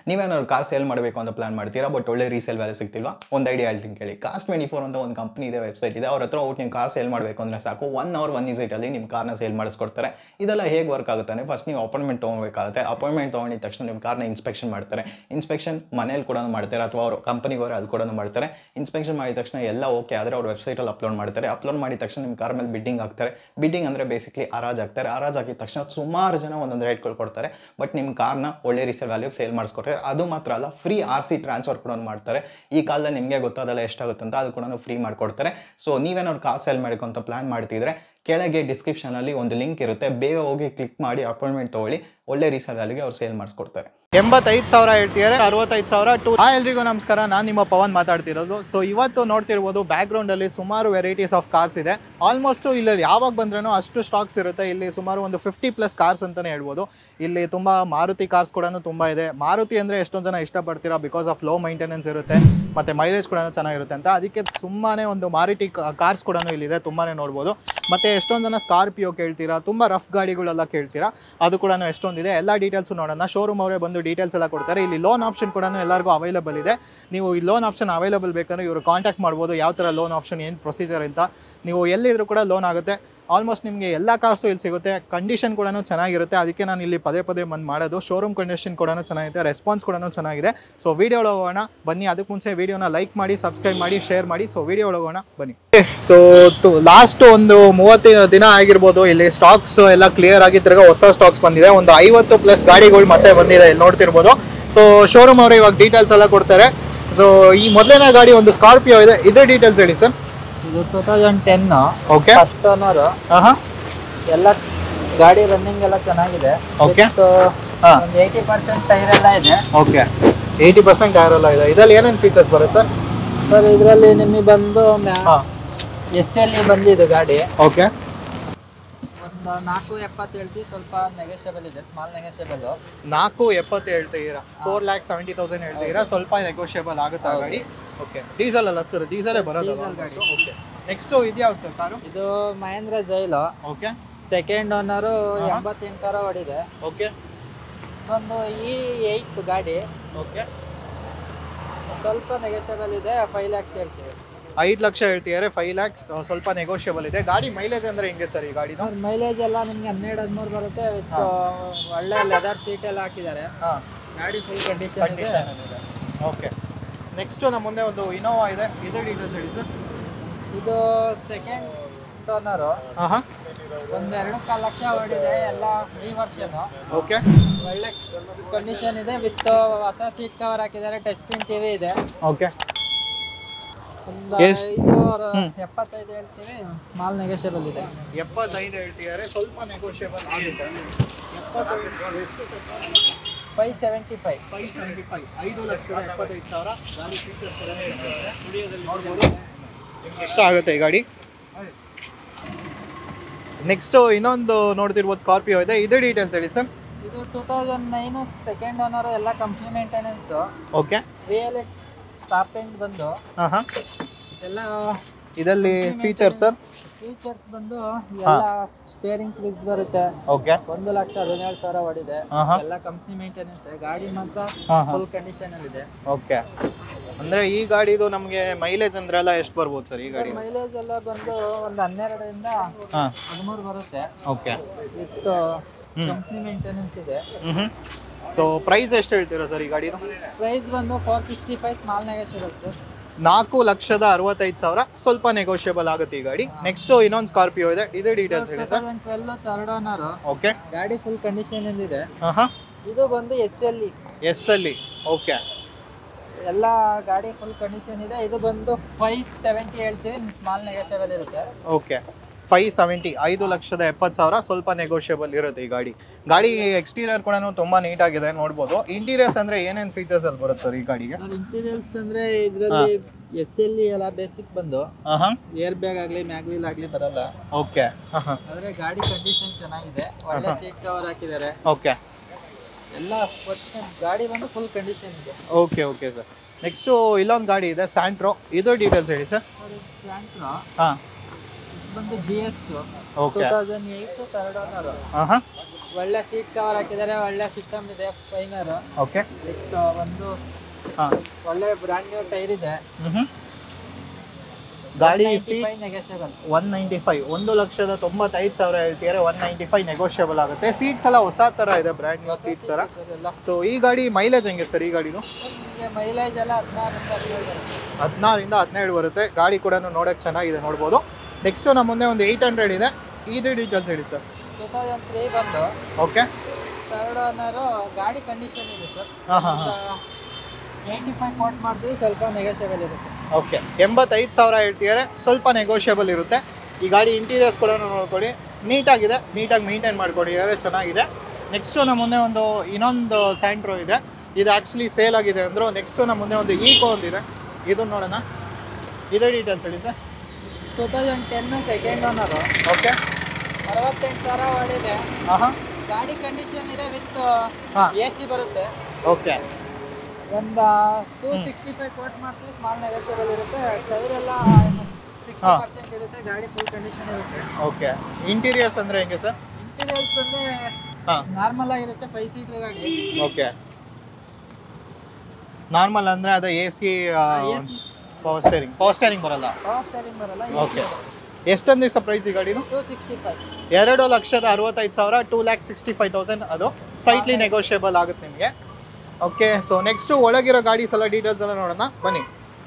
ನೀವೇನಾದ್ರು car sale ಮಾಡಬೇಕು ಅಂತ ಪ್ಲಾನ್ ಮಾಡ್ತೀರಾ ಬಟ್ ಒಳ್ಳೆ ರೀಸೇಲ್ ವ್ಯಾಲ್ಯೂ ಸಿಗ್ತಿಲ್ವಾ ಒಂದು ಐಡಿಯಾ ಹೇಳ್ತೀನಿ ಕೇಳಿ ಕಾಸ್ಟ್ ಟ್ವೆಂಟಿ ಫೋರ್ ಅಂತ ಒಂದು ಕಂಪ್ನಿ ಇದೆ ವೆಬ್ಸೈಟ್ ಇದೆ ಅವ್ರ ಹತ್ರ ಹೋಗಿ ನೀವು ಕಾರ್ ಸೇಲ್ ಮಾಡಬೇಕು ಅಂದರೆ ಸಾಕು ಒನ್ ಅವರ್ ಒನ್ ಅಲ್ಲಿ ನಿಮ್ಮ ಕಾರ್ನ ಸೇಲ್ ಮಾಡಿಸ್ಕೊಡ್ತಾರೆ ಇದೆಲ್ಲ ಹೇಗೆ ವರ್ಕ್ ಆಗುತ್ತೆ ಅಂದರೆ ಫಸ್ಟ್ ನೀವು ಅಪಾಯಿಂಟ್ಮೆಂಟ್ ತೊಗೊಬೇಕಾಗುತ್ತೆ ಅಪಾಯಿಂಟ್ಮೆಂಟ್ ತೊಗೊಂಡಿದ ತಕ್ಷಣ ನಿಮ್ಮ ಕಾರ್ನ ಇನ್ಸ್ಪೆಕ್ಷನ್ ಮಾಡ್ತಾರೆ ಇನ್ಸ್ಪೆಕ್ಷನ್ ಮನೇಲಿ ಕೂಡ ಮಾಡ್ತಾರೆ ಅಥವಾ ಅವರು ಕಂಪನಿಗೆ ಹೋದ್ರೆ ಅದು ಕೂಡ ಮಾಡ್ತಾರೆ ಇನ್ಸ್ಪೆಕ್ಷನ್ ಮಾಡಿದ ತಕ್ಷಣ ಎಲ್ಲ ಓಕೆ ಆದರೆ ಅವ್ರ ವೆಬ್ಸೈಟಲ್ಲಿ ಅಪ್ಲೋಡ್ ಮಾಡ್ತಾರೆ ಅಪ್ಲೋಡ್ ಮಾಡಿದ ತಕ್ಷಣ ನಿಮ್ಮ ಕಾರ್ ಮೇಲೆ ಬಿಡ್ಡಿಂಗ್ ಹಾಕ್ತಾರೆ ಬಿಡ್ಡಿಂಗ್ ಅಂದರೆ ಬೇಸಿಕ್ಲಿ ಹರಾಜ್ ಹಾಕ್ತಾರೆ ಹರಾಜ್ ಹಾಕಿದ ತಕ್ಷಣ ಸುಮಾರು ಜನ ಒಂದೊಂದು ರೇಟ್ಗಳು ಕೊಡ್ತಾರೆ ಬಟ್ ನಿಮ್ಮ ಕಾರ್ನ ಒಳ್ಳೆ ರೀಸೇಲ್ ವ್ಯಾಲ್ಯೂಗೆ ಸೇಲ್ ಮಾಡಿಸ್ಕೊಡ್ತಾರೆ ಅದು ಮಾತ್ರ ಅಲ್ಲ ಫ್ರೀ ಆರ್ ಸಿ ಟ್ರಾನ್ಸ್ಫರ್ ಕೂಡ ಮಾಡ್ತಾರೆ ಈ ಕಾಲದಲ್ಲಿ ನಿಮಗೆ ಗೊತ್ತಾದಲ್ಲ ಎಷ್ಟಾಗುತ್ತೆ ಅಂತ ಅದು ಕೂಡ ಫ್ರೀ ಮಾಡಿಕೊಡ್ತಾರೆ ಸೊ ನೀವೇನಾದ್ರು ಕಾರ್ ಸೇಲ್ ಮಾಡಬೇಕು ಅಂತ ಪ್ಲಾನ್ ಮಾಡ್ತಿದ್ರೆ ಕೆಳಗೆ ಡಿಸ್ಕ್ರಿಪ್ಷನಲ್ಲಿ ಒಂದು ಲಿಂಕ್ ಇರುತ್ತೆ ಬೇಗ ಹೋಗಿ ಕ್ಲಿಕ್ ಮಾಡಿ ಅಪಾಯಿಂಟ್ಮೆಂಟ್ ತೊಗೊಳ್ಳಿ ಒಳ್ಳೆ ರೀಸೇಲ್ ವ್ಯಾಲ್ಯೂಗೆ ಅವ್ರು ಸೇಲ್ ಮಾಡಿಸ್ಕೊಡ್ತಾರೆ ಎಂಬತ್ತೈದು ಸಾವಿರ ಹೇಳ್ತಿದ್ದಾರೆ ಅರವತ್ತೈದು ಸಾವಿರ ಟು ಆ ಎಲ್ರಿಗೂ ನಮಸ್ಕಾರ ನಾನು ನಿಮ್ಮ ಪವನ್ ಮಾತಾಡ್ತಿರೋದು ಸೊ ಇವತ್ತು ನೋಡ್ತಿರ್ಬೋದು ಬ್ಯಾಕ್ಗ್ರೌಂಡಲ್ಲಿ ಸುಮಾರು ವೆರೈಟೀಸ್ ಆಫ್ ಕಾರ್ಸ್ ಇದೆ ಆಲ್ಮೋಸ್ಟ್ ಇಲ್ಲಿ ಯಾವಾಗ ಬಂದ್ರೂ ಅಷ್ಟು ಸ್ಟಾಕ್ಸ್ ಇರುತ್ತೆ ಇಲ್ಲಿ ಸುಮಾರು ಒಂದು ಫಿಫ್ಟಿ ಪ್ಲಸ್ ಕಾರ್ಸ್ ಅಂತಲೇ ಹೇಳ್ಬೋದು ಇಲ್ಲಿ ತುಂಬ ಮಾರುತಿ ಕಾರ್ಸ್ ಕೂಡ ತುಂಬ ಇದೆ ಮಾರುತಿ ಅಂದರೆ ಎಷ್ಟೊಂದು ಜನ ಇಷ್ಟಪಡ್ತೀರಾ ಬಿಕಾಸ್ ಆಫ್ ಲೋ ಮೈಂಟೆನೆನ್ಸ್ ಇರುತ್ತೆ ಮತ್ತು ಮೈಲೇಜ್ ಕೂಡ ಚೆನ್ನಾಗಿರುತ್ತೆ ಅಂತ ಅದಕ್ಕೆ ತುಂಬಾ ಒಂದು ಮಾರುತಿ ಕಾರ್ಸ್ ಕೂಡ ಇಲ್ಲಿದೆ ತುಂಬಾ ನೋಡ್ಬೋದು ಮತ್ತು ಎಷ್ಟೊಂದು ಜನ ಸ್ಕಾರ್ಪಿಯೋ ಕೇಳ್ತೀರಾ ತುಂಬ ರಫ್ ಗಾಡಿಗಳೆಲ್ಲ ಕೇಳ್ತೀರಾ ಅದು ಕೂಡ ಎಷ್ಟೊಂದಿದೆ ಎಲ್ಲ ಡೀಟೇಲ್ಸು ನೋಡೋಣ ಶೋರೂಮ್ ಅವರೇ ಬಂದು ಡೀಟೇಲ್ಸ್ ಎಲ್ಲ ಕೊಡ್ತಾರೆ ಇಲ್ಲಿ ಲೋನ್ ಆಪ್ಷನ್ ಕೂಡ ಎಲ್ಲರಿಗೂ ಅವೈಲೇಬಲ್ ಇದೆ ನೀವು ಈ ಲೋನ್ ಆಪ್ಷನ್ ಅವೈಲೇಬಲ್ ಬೇಕಂದ್ರೆ ಇವರು ಕಾಂಟ್ಯಾಕ್ಟ್ ಮಾಡ್ಬೋದು ಯಾವ ಥರ ಲೋನ್ ಆಪ್ಷನ್ ಏನು ಪ್ರೊಸೀಜರ್ ಅಂತ ನೀವು ಎಲ್ಲಿದ್ರು ಕೂಡ ಲೋನ್ ಆಗುತ್ತೆ ಆಲ್ಮೋಸ್ಟ್ ನಿಮಗೆ ಎಲ್ಲ ಕಾರ್ಸು ಇಲ್ಲಿ ಸಿಗುತ್ತೆ ಕಂಡೀಷನ್ ಕೂಡ ಚೆನ್ನಾಗಿರುತ್ತೆ ಅದಕ್ಕೆ ನಾನು ಇಲ್ಲಿ ಪದೇ ಪದೇ ಬಂದು ಮಾಡೋದು ಶೋರೂಮ್ ಕಂಡೀಷನ್ ಕೂಡ ಚೆನ್ನಾಗಿದೆ ರೆಸ್ಪಾನ್ಸ್ ಕೂಡ ಚೆನ್ನಾಗಿದೆ ಸೊ ವಿಡಿಯೋ ಹೋಗೋಣ ಬನ್ನಿ ಅದಕ್ಕೆ ಮುಂಚೆ ವಿಡಿಯೋನ ಲೈಕ್ ಮಾಡಿ ಸಬ್ಸ್ಕ್ರೈಬ್ ಮಾಡಿ ಶೇರ್ ಮಾಡಿ ಸೊ ವಿಡಿಯೋ ಹೋಗೋಣ ಬನ್ನಿ ಸೊ ಲಾಸ್ಟ್ ಒಂದು ಮೂವತ್ತು ದಿನ ಆಗಿರ್ಬೋದು ಇಲ್ಲಿ ಸ್ಟಾಕ್ಸ್ ಎಲ್ಲ ಕ್ಲಿಯರ್ ಆಗಿ ತಿರ್ಗಾ ಹೊಸ ಸ್ಟಾಕ್ಸ್ ಬಂದಿದೆ ಒಂದು ಐವತ್ತು ಪ್ಲಸ್ ಗಾಡಿಗಳು ಮತ್ತೆ ಬಂದಿದೆ ಇಲ್ಲಿ ನೋಡ್ತಿರ್ಬೋದು ಸೊ ಶೋರೂಮ್ ಅವರು ಇವಾಗ ಡೀಟೇಲ್ಸ್ ಎಲ್ಲ ಕೊಡ್ತಾರೆ ಸೊ ಈ ಮೊದಲನೇ ಗಾಡಿ ಒಂದು ಸ್ಕಾರ್ಪಿಯೋ ಇದೆ ಇದೇ ಡೀಟೇಲ್ಸ್ ಹೇಳಿ ಸರ್ ಇದು two thousand ten okay first owner ಹಾಂ ಎಲ್ಲ ಗಾಡಿ ರನ್ನಿಂಗ್ ಎಲ್ಲ ಚೆನ್ನಾಗಿದೆ Okay. With, ಹಾ. ಒಂದು ಏಯ್ಟಿ ಪರ್ಸೆಂಟ್ ಟೈರ್ ಎಲ್ಲ ಇದೆ ಓಕೆ ಏಯ್ಟಿ ಪರ್ಸೆಂಟ್ ಟೈರ್ ಎಲ್ಲ ಇದೆ ಇದರಲ್ಲಿ ಏನೇನು ಫೀಚರ್ಸ್ ಬರುತ್ತೆ ಸರ್ ಇದರಲ್ಲಿ ನಿಮಗೆ ಬಂದು ಹಾಂ ಎಸ್ ಎಲ್ ಇ ಬಂದಿದೆ ಗಾಡಿ ಓಕೆ ಒಂದು ನಾಲ್ಕು ಎಪ್ಪತ್ತು ಹೇಳ್ತೀವಿ ಸ್ವಲ್ಪ ನೆಗೋಷಿಯಬಲ್ ಇದೆ ಸ್ಮಾಲ್ ನೆಗೋಷಿಯಬಲ್ ನಾಲ್ಕು ಎಪ್ಪತ್ತು ಹೇಳ್ತಿದ್ದೀರಾ ಫೋರ್ ಲ್ಯಾಕ್ ಸೆವೆಂಟಿ ತೌಸಂಡ್ ಹೇಳ್ತಿದ್ದೀರಾ ಸ್ವಲ್ಪ ನೆಗೋಷಿಯಬಲ್ ಆಗುತ್ತೆ ಆ ಗಾಡಿ ಓಕೆ ಡೀಸೆಲ್ ಅಲ್ಲ ಸರ್ ಡೀಸೆಲೇ ಬರೋದು Diesel ಗಾಡಿ. ಓಕೆ ನೆಕ್ಸ್ಟು ಇದ್ಯಾವ್ದು ಸರ್ ಕಾರು ಇದು Mahindra Xylo okay second owner ಹಾ. ಎಂಬತ್ತೆಂಟು ಸಾವಿರ ಹೊಡಿದೆ ಓಕೆ ಒಂದು ಇ ಏಯ್ಟ್ ಗಾಡಿ ಓಕೆ ಸ್ವಲ್ಪ ನೆಗೋಷಿಯಬಲ್ ಇದೆ ಫೈವ್ ಲ್ಯಾಕ್ಸ್ ಹೇಳ್ತೀವಿ ಐದು ಲಕ್ಷ ಹೇಳ್ತಿದ್ದಾರೆ ಫೈವ್ ಲ್ಯಾಕ್ಸ್ ಸ್ವಲ್ಪ ನೆಗೋಷಿಯಬಲ್ ಇದೆ ಗಾಡಿ ಮೈಲೇಜ್ ಅಂದ್ರೆ ಹೆಂಗೆ ಸರ್ ಈ ಗಾಡಿದು ಸರ್ ಮೈಲೇಜ್ ಎಲ್ಲ ನಿಮ್ಗೆ ಹನ್ನೆರಡು ಹದಿಮೂರು ಬರುತ್ತೆ ವಿತ್ ಹಾ. ಒಳ್ಳೆ ಲೆದರ್ ಸೀಟ್ ಎಲ್ಲ ಹಾಕಿದ್ದಾರೆ ಹಾಂ ಗಾಡಿ ಫುಲ್ ಕಂಡೀಷನ್ ಇದೆ ಕಂಡೀಷನ್ ಇದೆ ಓಕೆ ನೆಕ್ಸ್ಟು ನಮ್ಮ ಮುಂದೆ ಒಂದು ಇನೋವಾ ಇದೆ ಇದೇ ಡೀಟೇಲ್ಸ್ ಹೇಳಿ ಸರ್ ಇದು ಸೆಕೆಂಡ್ ಓನರು ಹಾಂ ಹಾಂ ಒಂದು ಎರಡು ಕಾಲು ಲಕ್ಷ ಹೊಡಿದೆ ಎಲ್ಲ ಫ್ರೀ ವರ್ಷನ್ ಓಕೆ ಒಳ್ಳೆ ಕಂಡೀಷನ್ ಇದೆ ವಿತ್ ಹೊಸ ಸೀಟ್ ಕವರ್ ಹಾಕಿದ್ದಾರೆ ಟಚ್ ಸ್ಕ್ರೀನ್ ಟಿವಿ ಇದೆ ಓಕೆ ಒಂದು ಎಷ್ಟ್? ಐದು ಹ್ಮ್. ಎಪ್ಪತ್ತೈದು ಹೇಳ್ತೀವಿ ಸ್ಮಾಲ್ ನೆಗೋಷಿಯಬಲ್ ಇದೆ ಎಪ್ಪತ್ತೈದು ಹೇಳ್ತಿದ್ದಾರೆ ಸ್ವಲ್ಪ ನೆಗೋಷಿಯಬಲ್ ಆಗುತ್ತೆ ಎಪ್ಪತ್ತೈದು ಎಷ್ಟು five seventy five five seventy five ಐದು ಲಕ್ಷದ ಎಪ್ಪತ್ತೈದು ಸಾವಿರ ಗಾಡಿ ಫೀಚರ್ಸ್ ಕೂಡ ಸ್ಟುಡಿಯೋದಲ್ಲಿ ನೋಡ್ಬೋದು ನಿಮ್ಗೆ ಇಷ್ಟ ಆಗುತ್ತೆ ಈ ಗಾಡಿ ನೆಕ್ಸ್ಟು ಇನ್ನೊಂದು ನೋಡ್ತಿರ್ಬೋದು ಸ್ಕಾರ್ಪಿಯೋ ಇದೆ ಇದು ಡೀಟೇಲ್ಸ್ ಹೇಳಿ ಸರ್ ಇದು two thousand nine second owner ಎಲ್ಲ company maintenance okay V L X top end ಬಂದು ಹಾಂ ಹಾಂ ಎಲ್ಲ ಇದರಲ್ಲಿ ಫೀಚರ್ಸ್ ಸರ್ ಫೀಚರ್ಸ್ ಬಂದು ಎಲ್ಲ ಸ್ಟೇರಿಂಗ್ ಫ್ರಿಜ್ ಬರುತ್ತೆ ಓಕೆ ಒಂದು ಲಕ್ಷ ಹದಿನೇಳು ಸಾವಿರ ಹೊಡಿದೆ ಹಾಂ ಹಾಂ ಎಲ್ಲ ಕಂಪ್ನಿ ಮೇಂಟೆನೆನ್ಸ್ ಗಾಡಿ ಮಾತ್ರ ಹಾಂ ಹಾಂ ಫುಲ್ ಕಂಡೀಷನ್ ಅಲ್ಲಿ ಇದೆ ಓಕೆ ಅಂದರೆ ಈ ಗಾಡಿದು ನಮಗೆ ಮೈಲೇಜ್ ಅಂದ್ರೆ ಎಲ್ಲ ಎಷ್ಟು ಬರ್ಬೋದು ಸರ್ ಈ ಗಾಡಿ ಮೈಲೇಜ್ ಎಲ್ಲ ಬಂದು ಒಂದು ಹನ್ನೆರಡರಿಂದ ಹಾಂ ಹದಿಮೂರು ಬರುತ್ತೆ okay with hmm. Company maintenance ಇದೆ ಹ್ಞೂ ಸೊ ಪ್ರೈಸ್ ಎಷ್ಟು ಹೇಳ್ತೀರಾ ಸರ್ ಈ ಗಾಡಿದು ಪ್ರೈಸ್ ಬಂದು four sixty five small negotiable sir ನಾಲ್ಕು ಲಕ್ಷದ ಅರವತ್ತೈದು ಸಾವಿರ ಸ್ವಲ್ಪ ನೆಗೋಷಿಯಬಲ್ ಆಗುತ್ತೆ ಈ ಗಾಡಿ ನೆಕ್ಸ್ಟ್ ಇನ್ನೊಂದು ಸ್ಕಾರ್ಪಿಯೋ ಇದೆ ಇದೇ ಡೀಟೇಲ್ಸ್ ಟೂ ಹೇಳಿ sir thousand twelve third owner okay ಗಾಡಿ ಫುಲ್ ಕಂಡೀಷನ್ ಇದೆ ಹಾಂ ಹಾಂ ಇದು ಬಂದು ಎಸ್ ಎಲ್ ಇ ಎಸ್ ಅಲ್ಲಿ ಓಕೆ ಎಲ್ಲ ಗಾಡಿ ಫುಲ್ ಕಂಡೀಷನ್ ಇದೆ ಇದು ಬಂದು ಫೈವ್ ಸೆವೆಂಟಿ ಹೇಳ್ತೀವಿ ಸ್ಮಾಲ್ ನೆಗೋಷಿಯಬಲ್ ಇರುತ್ತೆ ಓಕೆ ಫೈವ್ ಸೆವೆಂಟಿ ಐದು ಲಕ್ಷದ ಎಪ್ಪತ್ತು ಸಾವಿರ ಸ್ವಲ್ಪ ನೆಗೋಷಿಯಬಲ್ ಇರುತ್ತೆ ಈ ಗಾಡಿ ಗಾಡಿ ಎಕ್ಸ್ಟೀರಿಯರ್ ಕೂಡ ತುಂಬ ನೀಟಾಗಿದೆ ನೋಡ್ಬೋದು ಇಂಟೀರಿಯರ್ಸ್ ಅಂದರೆ ಏನೇನು ಫೀಚರ್ಸ್ ಅಲ್ಲಿ ಬರುತ್ತೆ ಸರ್ ಈ ಗಾಡಿಗೆ ಇಂಟೀರಿಯಲ್ಸ್ ಅಂದ್ರೆ ಇದರಲ್ಲಿ ಎಸ್ ಎಲ್ ಇ ಎಲ್ಲ ಬೇಸಿಕ್ ಬಂದು ಹಾಂ ಹಾಂ ಏರ್ ಬ್ಯಾಗ್ ಆಗಲಿ ಮ್ಯಾಗ್ ವೀಲ್ ಆಗಲಿ ಬರಲ್ಲ ಓಕೆ ಹಾಂ ಹಾಂ ಆದ್ರೆ ಗಾಡಿ ಕಂಡೀಷನ್ ಚೆನ್ನಾಗಿದೆ ಒಳ್ಳೆ ಆಹಾ. ಸೀಟ್ ಕವರ್ ಹಾಕಿದ್ದಾರೆ ಓಕೆ ಎಲ್ಲ ಒಟ್ಟು ಗಾಡಿ ಬಂದು ಫುಲ್ ಕಂಡೀಷನ್ ಇದೆ ಓಕೆ ಓಕೆ ಸರ್ ನೆಕ್ಸ್ಟು ಇಲ್ಲೊಂದು ಗಾಡಿ ಇದೆ ಸ್ಯಾಂಟ್ರೋ ಇದು ಡೀಟೇಲ್ಸ್ ಹೇಳಿ ಸರ್ ಸ್ಯಾಂಟ್ರೋ ಹಾಂ ಬಂದು G S two okay thousand eight third owner ಹಾಂ ಹಾಂ ಒಳ್ಳೆ ಸೀಟ್ ಕವರ್ ಹಾಕಿದ್ದಾರೆ ಒಳ್ಳೆ ಸಿಸ್ಟಮ್ ಇದೆ ಫೈನರ್ ಓಕೆ ನೆಕ್ಸ್ಟ್ ಒಂದು ಹಾಂ ಒಳ್ಳೆ ಬ್ರ್ಯಾಂಡ್ ನ್ಯೂ ಟೈರ್ ಇದೆ ಹ್ಞೂ ಗಾಡಿ ಸಿ ನೆಗೆಷಿಯಬಲ್ ಒನ್ ನೈಂಟಿ ಫೈವ್ ಒಂದು ಲಕ್ಷದ ತೊಂಬತ್ತೈದು ಸಾವಿರ ಹೇಳ್ತಿದ್ದಾರೆ ಒನ್ ನೈಂಟಿ ಫೈವ್ ನೆಗೋಷಿಯಬಲ್ ಆಗುತ್ತೆ ಸೀಟ್ಸ್ ಎಲ್ಲ ಹೊಸ ಥರ ಇದೆ ಬ್ರ್ಯಾಂಡ್ ನ್ಯೂ ಸೀಟ್ಸ್ ಥರ ಎಲ್ಲ ಸೊ ಈ ಗಾಡಿ ಮೈಲೇಜ್ ಹೆಂಗೆ ಸರ್ ಈ ಗಾಡಿದು ನಿಮಗೆ ಮೈಲೇಜ್ ಎಲ್ಲ ಹದಿನಾರರಿಂದ ಹದಿನೇಳು ಬರುತ್ತೆ ಹದಿನಾರಿಂದ ಹದಿನೇಳು ಬರುತ್ತೆ ಗಾಡಿ ಕೂಡ ನೋಡೋಕೆ ಚೆನ್ನಾಗಿದೆ ನೋಡ್ಬೋದು ನೆಕ್ಸ್ಟು ನಮ್ಮ ಮುಂದೆ ಒಂದು ಏಯ್ಟ್ ಹಂಡ್ರೆಡ್ ಇದೆ ಇದು ಡೀಟೇಲ್ಸ್ ಹೇಳಿ ಸರ್ ಟೂ ತೌಸಂಡ್ ತ್ರೀ ಬಂದು ಓಕೆ ಥರ್ಡ್ ಓನರು ಗಾಡಿ ಕಂಡೀಷನ್ ಇದೆ ಸರ್ ಹಾಂ ಹಾಂ ಹಾಂ ಏಯ್ಟಿ ಫೈವ್ ಕೋಟ್ ಮಾಡ್ತೀವಿ ಸ್ವಲ್ಪ ನೆಗೆಷಿಯಬಲ್ ಇರುತ್ತೆ ಓಕೆ ಎಂಬತ್ತೈದು ಸಾವಿರ ಹೇಳ್ತಿದ್ದಾರೆ ಸ್ವಲ್ಪ ನೆಗೋಷಿಯಬಲ್ ಇರುತ್ತೆ ಈ ಗಾಡಿ ಇಂಟೀರಿಯರ್ಸ್ ಕೂಡ ನೋಡ್ಕೊಳ್ಳಿ ನೀಟಾಗಿದೆ ನೀಟಾಗಿ ಮೇಂಟೈನ್ ಮಾಡ್ಕೊಂಡಿದ್ದಾರೆ ಚೆನ್ನಾಗಿದೆ ನೆಕ್ಸ್ಟು ನಮ್ಮ ಮುಂದೆ ಒಂದು ಇನ್ನೊಂದು ಸ್ಯಾಂಟ್ರೋ ಇದೆ ಇದು ಆ್ಯಕ್ಚುಲಿ ಸೇಲ್ ಆಗಿದೆ ಅಂದರು ನೆಕ್ಸ್ಟು ನಮ್ಮ ಮುಂದೆ ಒಂದು ಈಕೋ ಒಂದಿದೆ ಇದನ್ನು ನೋಡೋಣ ಇದೇ ಡೀಟೇಲ್ಸ್ ಹೇಳಿ sir two thousand ten second owner okay ಅರವತ್ತೆಂಟು ಸಾವಿರ ಹೊಡಿದೆ ಹಾಂ ಹಾಂ ಗಾಡಿ ಕಂಡೀಷನ್ ಇದೆ ವಿತ್ ಹಾಂ ಎ ಸಿ ಬರುತ್ತೆ ಓಕೆ ಒಂದು ಟೂ ಸಿಕ್ಸ್ಟಿ ಫೈವ್ ಕೋಟ್ ಮಾಡ್ತೀವಿ ಸ್ಮಾಲ್ ನೆಗೋಷಿಯಬಲ್ ಇರುತ್ತೆ ಟೈರ್ ಎಲ್ಲ ಸಿಕ್ಸ್ಟಿ ಹಾ. ಪರ್ಸೆಂಟ್ ಇರುತ್ತೆ ಗಾಡಿ ಫುಲ್ ಕಂಡೀಷನ್ ಇರುತ್ತೆ ಓಕೆ ಇಂಟೀರಿಯರ್ಸ್ ಅಂದರೆ ಹೆಂಗೆ ಸರ್ ಇಂಟೀರಿಯರ್ಸ್ ಅಂದ್ರೆ ಹಾಂ ನಾರ್ಮಲ್ ಆಗಿರುತ್ತೆ ಫೈವ್ ಸೀಟರ್ ಗಾಡಿ ಓಕೆ ನಾರ್ಮಲ್ ಅಂದರೆ ಅದು A C A C power steering power steering ಬರಲ್ಲ ಪವರ್ ಸ್ಟೇರಿಂಗ್ ಬರಲ್ಲ ಓಕೆ ಎಷ್ಟೊಂದು ದಿವಸ ಪ್ರೈಸ್ ಈ ಗಾಡಿದು ಟೂ ಸಿಕ್ಸ್ಟಿ ಫೈವ್ ಎರಡು ಲಕ್ಷದ ಅರವತ್ತೈದು ಸಾವಿರ two lakh sixty five thousand ಅದು ಸ್ಲೈಟ್ಲಿ ನೆಗೋಷಿಯಬಲ್ ಆಗುತ್ತೆ ನಿಮಗೆ ಓಕೆ ಸೊ ನೆಕ್ಸ್ಟು ಒಳಗಿರೋ ಗಾಡೀಸ್ ಎಲ್ಲ ಡೀಟೇಲ್ಸ್ ಎಲ್ಲ ನೋಡೋಣ ಬನ್ನಿ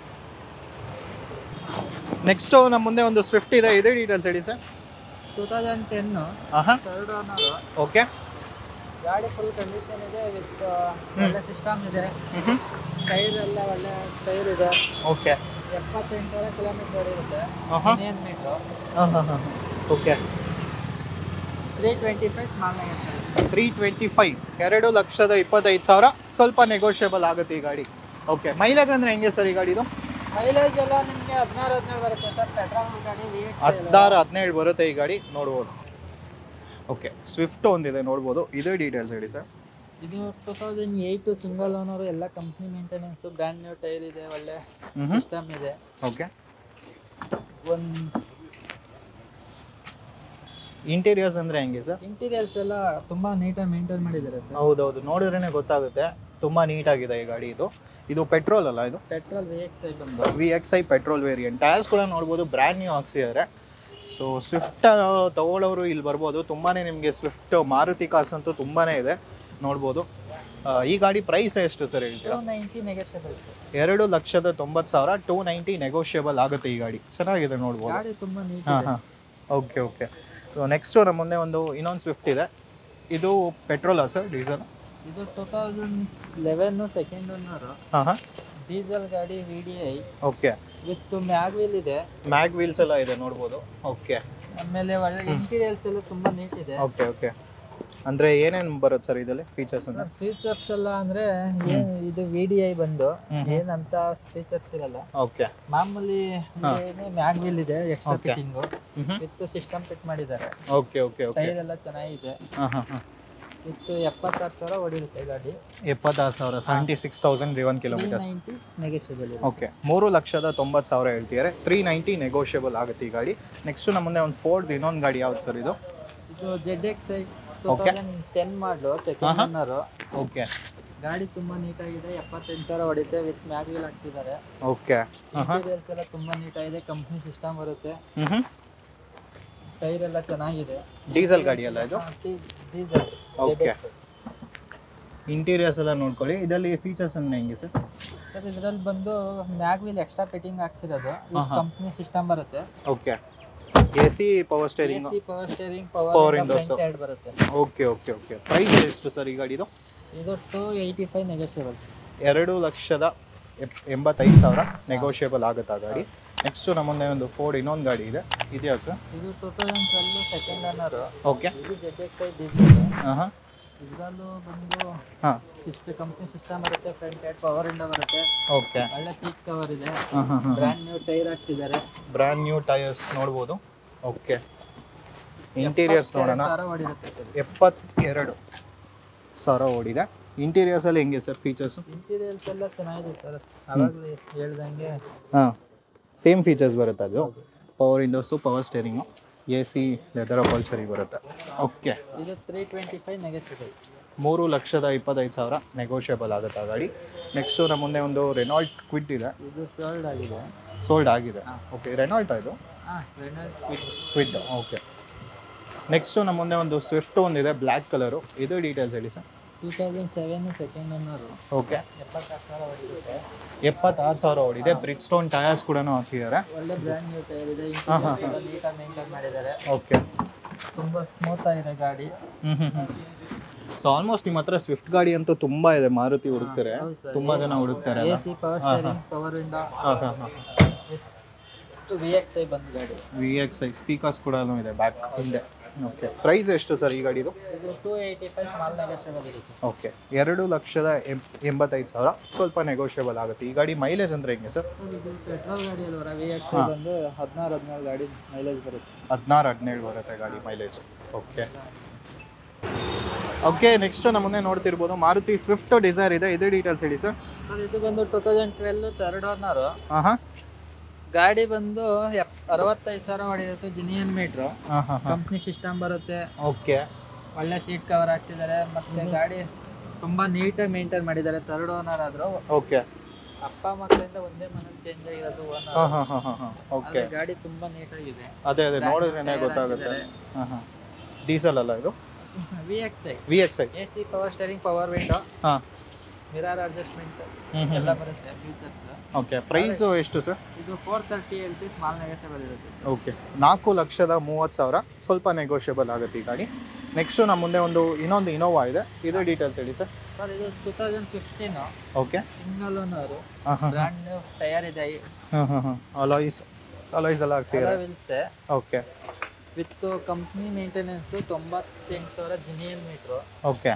ನೆಕ್ಸ್ಟು ನಮ್ಮ ಮುಂದೆ ಒಂದು ಸ್ವಿಫ್ಟ್ ಇದೆ ಇದೇ ಡೀಟೇಲ್ಸ್ ಹೇಳಿ ಸರ್ ಟೂ ತೌಸಂಡ್ ಟೆನ್ನು ಹಾಂ ಥರ್ಡ್ ಓನರು ಓಕೆ ಗಾಡಿ ಫುಲ್ ಕಂಡೀಷನ್ ಇದೆ ವಿತ್ ಒಳ್ಳೆ ಸಿಸ್ಟಮ್ ಇದೆ ಟೈರ್ ಎಲ್ಲ ಒಳ್ಳೆ ಟೈರ್ ಇದೆ ಓಕೆ ಎಪ್ಪತ್ತೆಂಟರ ಕಿಲೋಮೀಟರ್ ಹೊಡಿರುತ್ತೆ ಆಹಾ. ಇನ್ನೇನು ಮೀಟ್ರು ಹಾಂ ಹಾಂ ಹಾಂ okay three twenty five small negotiable three twenty five ಎರಡು ಲಕ್ಷದ ಇಪ್ಪತ್ತೈದು ಸಾವಿರ ಸ್ವಲ್ಪ ನೆಗೋಷಿಯಬಲ್ ಆಗುತ್ತೆ ಈ ಗಾಡಿ ಓಕೆ ಮೈಲೇಜ್ ಅಂದರೆ ಹೆಂಗೆ ಸರ್ ಈ ಗಾಡಿದು ಮೈಲೇಜ್ ಎಲ್ಲ ನಿಮಗೆ ಹದಿನಾರು ಹದಿನೇಳು ಬರುತ್ತೆ ಸರ್ ಪೆಟ್ರೋಲ್ ಗಾಡಿ ವಿ ಹದಿನಾರು ಹದಿನೇಳು ಬರುತ್ತೆ ಈ ಗಾಡಿ ನೋಡ್ಬೋದು ಓಕೆ ಸ್ವಿಫ್ಟ್ ಒಂದಿದೆ ನೋಡ್ಬೋದು ಇದೇ ಡೀಟೇಲ್ಸ್ ಹೇಳಿ ಸರ್ ಇದು two thousand eight single owner ಎಲ್ಲ company maintenance brand new tyre ಇದೆ ಒಳ್ಳೆ ಹ್ಞೂ ಸಿಸ್ಟಮ್ ಇದೆ ಓಕೆ ಒಂದು ಇಂಟೀರಿಯರ್ಸ್ ಅಂದರೆ ಹೆಂಗೆ ಸರ್ ಇಂಟೀರಿಯರ್ಸ್ ಎಲ್ಲ ತುಂಬ ನೀಟಾಗಿ ಮೇಂಟೈನ್ ಮಾಡಿದ್ದಾರೆ ಸರ್ ಹೌದೌದು ನೋಡಿದ್ರೇ ಗೊತ್ತಾಗುತ್ತೆ ತುಂಬ ನೀಟಾಗಿದೆ ಈ ಗಾಡಿ ಇದು ಇದು ಪೆಟ್ರೋಲ್ ಅಲ್ಲ ಇದು ಪೆಟ್ರೋಲ್ ವಿ ಎಕ್ಸ್ ಐ ಬಂದು V X I petrol variant tyres ಕೂಡ ನೋಡ್ಬೋದು ಬ್ರ್ಯಾಂಡ್ ನ್ಯೂ ಹಾಕ್ಸಿದ್ದಾರೆ ಸೊ ಸ್ವಿಫ್ಟ್ ತಗೊಳ್ಳೋರು ಇಲ್ಲಿ ಬರ್ಬೋದು ತುಂಬಾ ನಿಮಗೆ ಸ್ವಿಫ್ಟ್ ಮಾರುತಿ ಕಾರ್ಸ್ ಅಂತೂ ತುಂಬಾ ಇದೆ ನೋಡ್ಬೋದು ಆ, ಈ ಗಾಡಿ ಪ್ರೈಸ್ ಎಷ್ಟು ಸರ್ ಹೇಳ್ತೀರಾ ಟೂ ನೈಂಟಿ ನೆಗೆಷಿಯಬಲ್ ಎರಡು ಲಕ್ಷದ ತೊಂಬತ್ತು ಸಾವಿರ ಟೂ ನೈಂಟಿ ನೆಗೋಷಿಯಬಲ್ ಆಗುತ್ತೆ ಈ ಗಾಡಿ ಚೆನ್ನಾಗಿದೆ ನೋಡ್ಬೋದು ಗಾಡಿ ತುಂಬ ನೀಟ್ ಹಾಂ ಇದೆ ಹಾಂ ಓಕೆ ಓಕೆ ಸೊ ನೆಕ್ಸ್ಟು ನಮ್ಮ ಮುಂದೆ ಒಂದು ಇನ್ನೊಂದು ಸ್ವಿಫ್ಟ್ ಇದೆ ಇದು ಪೆಟ್ರೋಲಾ ಸರ್ ಡೀಸೆಲ್ ಇದು two thousand eleven second owner ಹಾಂ ಹಾಂ ಡೀಸೆಲ್ ಗಾಡಿ V D I okay with mag wheel ಇದೆ ಮ್ಯಾಗ್ ವೀಲ್ಸ್ ಎಲ್ಲ ಇದೆ ನೋಡ್ಬೋದು ಓಕೆ ಆಮೇಲೆ ಒಳ್ಳೆ ಇಂಟೀರಿಯರ್ಸ್ ಎಲ್ಲ ತುಂಬ ನೀಟ್ ಇದೆ ಓಕೆ ಓಕೆ ಅಂದರೆ ಏನೇನು ಬರುತ್ತೆ ಸರ್ ಇದರಲ್ಲಿ ಫೀಚರ್ಸ್ ಅಂತ ಫೀಚರ್ಸ್ ಎಲ್ಲ ಅಂದ್ರೆ ಏನ್ ಇದು ವಿ ಡಿ ಐ ಬಂದು ಹ್ಮ್ ಹ್ಮ್. ಏನಂತ ಫೀಚರ್ಸ್ ಇರಲ್ಲ ಓಕೆ ಮಾಮೂಲಿ ಮ್ಯಾಗ್ವಿಲ್ ಇದೆ extra Okay. Fitting with system fit ಮಾಡಿದ್ದಾರೆ ಓಕೆ ಓಕೆ ಓಕೆ ಟೈರ್ ಎಲ್ಲ ಚೆನ್ನಾಗಿದೆ ಹಾಂ ಹಾಂ ಹಾಂ ವಿತ್ ಎಪ್ಪತ್ತಾರು ಸಾವಿರ ಹೊಡಿರುತ್ತೆ ಗಾಡಿ ಎಪ್ಪತ್ತಾರು ಸಾವಿರ seventy six thousand one three kilometres ninety negotiable ಇದೆ ಓಕೆ ಮೂರು ಲಕ್ಷದ ತೊಂಬತ್ತು ಸಾವಿರ ಹೇಳ್ತಿದ್ದಾರೆ ತ್ರೀ ನೈಂಟಿ ನೆಗೋಷಿಯಬಲ್ ಆಗುತ್ತೆ ಈ ಗಾಡಿ ನೆಕ್ಸ್ಟ್ ನಮ್ಮ ಮುಂದೆ ಒಂದು ಫೋರ್ಡ್ ಇನ್ನೊಂದು ಗಾಡಿ ಯಾವ್ದು ಸರ್ ಇದು ಇದು Z X I two Okay. Thousand ten ಮಾಡಲು ಸೆಕೆಂಡ್ ಆಹಾ. ಓನರು ಓಕೆ ಗಾಡಿ ತುಂಬಾ ನೀಟಾಗಿದೆ ಎಪ್ಪತ್ತೆಂಟು ಸಾವಿರ ಹೊಡಿತೆ ವಿತ್ ಮ್ಯಾಗ್ವಿಲ್ ಹಾಕ್ಸಿದ್ದಾರೆ ಓಕೆ ಹಾಂ ಹಾಂ ಇಂಟೀರಿಯರ್ಸ್ ಎಲ್ಲ ತುಂಬಾ ನೀಟಾಗಿದೆ ಕಂಪ್ನಿ ಸಿಸ್ಟಮ್ ಬರುತ್ತೆ ಹ್ಞೂ ಹ್ಞೂ ಟೈರ್ ಎಲ್ಲ ಚೆನ್ನಾಗಿದೆ ಡೀಸೆಲ್ ಗಾಡಿ ಅಲ್ಲ ಇದು ಡೀಸೆಲ್ Okay. ಇಂಟೀರಿಯರ್ಸ್ ಎಲ್ಲ ನೋಡ್ಕೊಳ್ಳಿ ಇದರಲ್ಲಿ ಫೀಚರ್ಸ್ ಅನ್ನ ಹೆಂಗೆ ಸರ್ ಸರ್ ಇದ್ರಲ್ಲಿ ಬಂದು ಮ್ಯಾಗ್ವಿಲ್ ಎಕ್ಸ್ಟ್ರಾ ಫಿಟ್ಟಿಂಗ್ ಹಾಕ್ಸಿರೋದು ಆಹಾ. ಕಂಪ್ನಿ ಸಿಸ್ಟಮ್ ಬರುತ್ತೆ okay A C power steering AC power steering Power power windows. Front ಎರಡು ಬರುತ್ತೆ ಓಕೆ ಓಕೆ ಓಕೆ ಪ್ರೈಸ್ ಎಷ್ಟು ಸರ್ ಈ ಗಾಡಿದು ಇದು ಟೂ ಏಯ್ಟಿ ಫೈವ್ ನೆಗೋಷಿಯಬಲ್ ಎರಡು ಲಕ್ಷದ ಎಪ್- ಎಂಬತ್ತೈದು ಸಾವಿರ ನೆಗೋಷಿಯಬಲ್ ಆಗುತ್ತೆ ಆ ಗಾಡಿ ನೆಕ್ಸ್ಟು ನಮ್ಮ ಮುಂದೆ ಒಂದು ಫೋರ್ಡ್ ಇನ್ನೊಂದು ಗಾಡಿ ಇದೆ ಇದೆಯಾ ಸರ್ ಇದು two thousand twelve second owner okay ಇದು ಜೆಡ್ ಎಕ್ಸ್ ಐ ಡೀಸೆಲ್ ಹಾಂ ಹಾಂ ಇದರಲ್ಲೂ ಬಂದು ಹಾಂ ಸಿಸ್ಟ್ ಕಂಪ್ನಿ ಸಿಸ್ಟಮ್ ಬರುತ್ತೆ ಫ್ರಂಟ್ ಎರಡು ಪವರ್ ಇಂಡ ಬರುತ್ತೆ ಓಕೆ ಒಳ್ಳೆ ಸೀಟ್ ಕವರ್ ಇದೆ ಹಾಂ ಹಾಂ ಹಾಂ ಬ್ರ್ಯಾಂಡ್ ನ್ಯೂ ಟೈರ್ ಹಾಕ್ಸಿದ್ದಾರೆ ಬ್ರ್ಯಾಂಡ್ ನ್ಯೂ ಟೈರ್ಸ್ ನೋಡ್ಬೋದು ಓಕೆ ಇಂಟೀರಿಯರ್ಸ್ ನೋಡೋಣ ಸಾವಿರ ಹೊಡಿರುತ್ತೆ ಸರ್ ಎಪ್ಪತ್ತೆರಡು ಸಾವಿರ ಓಡಿದೆ ಇಂಟೀರಿಯರ್ಸಲ್ಲಿ ಹೆಂಗೆ ಸರ್ ಫೀಚರ್ಸು ಇಂಟೀರಿಯರ್ಸ್ ಎಲ್ಲ ಚೆನ್ನಾಗಿದೆ ಸರ್ ಅವಾಗಲೇ ಹೇಳ್ದಂಗೆ ಹಾಂ ಸೇಮ್ ಫೀಚರ್ಸ್ ಬರುತ್ತೆ ಅದು power windows power steering A C leather upholstery ಬರುತ್ತೆ ಓಕೆ ಇದು ತ್ರೀ ಟ್ವೆಂಟಿ ಫೈವ್ ನೆಗೆಸಿಬಲ್ ಮೂರು ಲಕ್ಷದ ಇಪ್ಪತ್ತೈದು ಸಾವಿರ ನೆಗೋಷಿಯಬಲ್ ಆಗುತ್ತೆ ಆ ಗಾಡಿ ನೆಕ್ಸ್ಟು ನಮ್ಮ ಮುಂದೆ ಒಂದು ರೆನಾಲ್ಟ್ ಕ್ವಿಡ್ ಇದೆ ಇದು ಸೋಲ್ಡ್ ಆಗಿದೆ ಸೋಲ್ಡ್ ಆಗಿದೆ ಹಾ. ಓಕೆ ರೆನಾಲ್ಟ್ ಇದು ಹಾಂ ರೆನಾಲ್ಟ್ ಕ್ವಿಡ್ ಓಕೆ ನೆಕ್ಸ್ಟು ನಮ್ಮ ಮುಂದೆ ಒಂದು ಸ್ವಿಫ್ಟ್ ಒಂದಿದೆ ಬ್ಲ್ಯಾಕ್ ಕಲರು ಇದು ಡೀಟೇಲ್ಸ್ ಹೇಳಿ sir two thousand seven second owner okay ಎಪ್ಪತ್ತಾರು ಸಾವಿರ ಹೊಡಿರುತ್ತೆ ಎಪ್ಪತ್ತಾರು ಸಾವಿರ ಓಡಿದೆ ಬ್ರಿಕ್ ಸ್ಟೋನ್ ಟಯರ್ಸ್ ಕೂಡ ಹಾಕಿದ್ದಾರೆ ಒಳ್ಳೆ ಬ್ರ್ಯಾಂಡ್ ನ್ಯೂ ಟೈರ್ ಇದೆ ಹಾ, ಹಾ, ಇಂಟೀರಿಯರ್ಸ್ ನೀಟಾಗಿ ಮೇಂಟೈನ್ ಮಾಡಿದ್ದಾರೆ ಓಕೆ ತುಂಬ ಸ್ಮೂತ್ ಆಗಿದೆ ಗಾಡಿ ಹ್ಞೂ ಹ್ಞೂ ಹ್ಞೂ ಸೊ ಆಲ್ಮೋಸ್ಟ್ ನಿಮ್ಮ ಹತ್ರ ಸ್ವಿಫ್ಟ್ ಗಾಡಿ ಅಂತೂ ತುಂಬ ಇದೆ ಮಾರುತಿ ಹುಡುಕ್ತಾರೆ ಹೌದು ಸರ್ ತುಂಬ ಜನ ಹುಡುಕ್ತಾರೆ A C power steering power window ಹಾಂ ಹಾಂ ಹಾಂ ವಿ ಎಕ್ಸ್ ಐ ಬಂದು ಗಾಡಿ ವಿ ಎಕ್ಸ್ ಐ ಸ್ಪೀಕರ್ಸ್ ಕೂಡ ಇದೆ ಬ್ಯಾಕ್ ಹಿಂದೆ ಓಕೆ ಪ್ರೈಸ್ ಎಷ್ಟು ಸರ್ ಈ ಗಾಡಿದು ಇದು two eighty five small negotiable ಇರುತ್ತೆ ಓಕೆ ಎರಡು ಲಕ್ಷದ ಎಂ ಎಂಬತ್ತೈದು ಸಾವಿರ ಸ್ವಲ್ಪ ನೆಗೋಷಿಯಬಲ್ ಆಗುತ್ತೆ ಈ ಗಾಡಿ ಮೈಲೇಜ್ ಅಂದರೆ ಹೆಂಗೆ ಸರ್ ಸರ್ ಇದು ಪೆಟ್ರೋಲ್ ಗಾಡಿ ಅಲ್ವರ ವಿ ಎಕ್ಸ್ ಐ ಬಂದು ಹದಿನಾರು ಹದಿನೇಳು ಗಾಡಿ ಮೈಲೇಜ್ ಬರುತ್ತೆ ಹದಿನಾರು ಹದಿನೇಳು ಬರುತ್ತೆ ಗಾಡಿ ಮೈಲೇಜ್ ಓಕೆ ಓಕೆ ನೆಕ್ಸ್ಟ್ ನಮ್ಮ ಮುಂದೆ ನೋಡ್ತಿರ್ಬೋದು ಮಾರುತಿ ಸ್ವಿಫ್ಟ್ ಡಿಸೈರ್ ಇದೆ ಇದು ಡೀಟೇಲ್ಸ್ ಹೇಳಿ ಸರ್ ಸರ್ ಇದು ಬಂದು two thousand twelve third owner ಹಾಂ ಹಾಂ ಗಾಡಿ ಬಂದು ಎಪ್ ಅರವತ್ತೈದು ಸಾವಿರ ಹೊಡೆಯುತ್ತೆ ಜಿನಿಯನ್ ಮೀಟ್ರು ಹಾಂ ಹಾಂ ಹಾಂ ಕಂಪ್ನಿ ಸಿಸ್ಟಮ್ ಬರುತ್ತೆ ಓಕೆ ಒಳ್ಳೆ ಸೀಟ್ ಕವರ್ ಹಾಕ್ಸಿದ್ದಾರೆ ಮತ್ತೆ ಗಾಡಿ ತುಂಬಾ ನೀಟಾಗಿ ಮೇಂಟೈನ್ ಮಾಡಿದ್ದಾರೆ ತರ್ಡ್ ಓನರ್ ಆದ್ರೂ ಓಕೆ ಅಪ್ಪ ಮಕ್ಕಳಿಂದ ಒಂದೇ ಮನೇಲಿ ಚೇಂಜ್ ಆಗಿರೋದು ಹಾಂ ಓನರ್ ಹಾಂ ಹಾಂ ಹಾಂ ಹಾಂ ಓಕೆ ಗಾಡಿ ತುಂಬಾ ನೀಟಾಗಿದೆ ಅದೇ ಅದೇ ನೋಡಿದ್ರೇ ಗೊತ್ತಾಗುತ್ತೆ ಹಾಂ ಹಾಂ ಡೀಸೆಲ್ ಅಲ್ಲ ಇದು V X I V X I A C power steering power window ಹಾಂ ಮಿರರ್ ಅಡ್ಜಸ್ಟ್ಮೆಂಟ್ ಹ್ಞೂ ಎಲ್ಲ ಹ್ಞೂ ಬರುತ್ತೆ ಫೀಚರ್ಸ್ ಓಕೆ ಪ್ರೈಸು ಎಷ್ಟು ಸರ್ ಇದು ಫೋರ್ ತರ್ಟಿ ಹೇಳ್ತೀವಿ ಸ್ಮಾಲ್ ನೆಗೋಷಿಯಬಲ್ ಇರುತ್ತೆ ಸರ್ ಓಕೆ ನಾಲ್ಕು ಲಕ್ಷದ ಮೂವತ್ತು ಸಾವಿರ ಸ್ವಲ್ಪ ನೆಗೋಷಿಯಬಲ್ ಆಗುತ್ತೆ ಈ ಗಾಡಿ ನೆಕ್ಸ್ಟು ನಮ್ಮ ಮುಂದೆ ಒಂದು ಇನ್ನೊಂದು ಇನೋವಾ ಇದೆ ಇದು ಡೀಟೇಲ್ಸ್ ಹೇಳಿ ಸರ್ ಸರ್ ಇದು two thousand fifteen okay single owner ಹಾಂ ಹಾಂ ಬ್ರ್ಯಾಂಡ್ ನ್ಯೂ ಟೈರ್ ಇದೆ ಹಾಂ ಹಾಂ ಹಾಂ ಅಲಾಯ್ಸ್ ಅಲಾಯ್ಸ್ ಎಲ್ಲ ಹಾಕ್ಸಿದ್ದಾರೆ ವಿಲ್ಸೆ ಓಕೆ ವಿತ್ ಕಂಪ್ನಿ ಮೇಂಟೆನೆನ್ಸು ತೊಂಬತ್ತೆಂಟು ಸಾವಿರ ಜಿನಿಯನ್ ಮೀಟ್ರು ಓಕೆ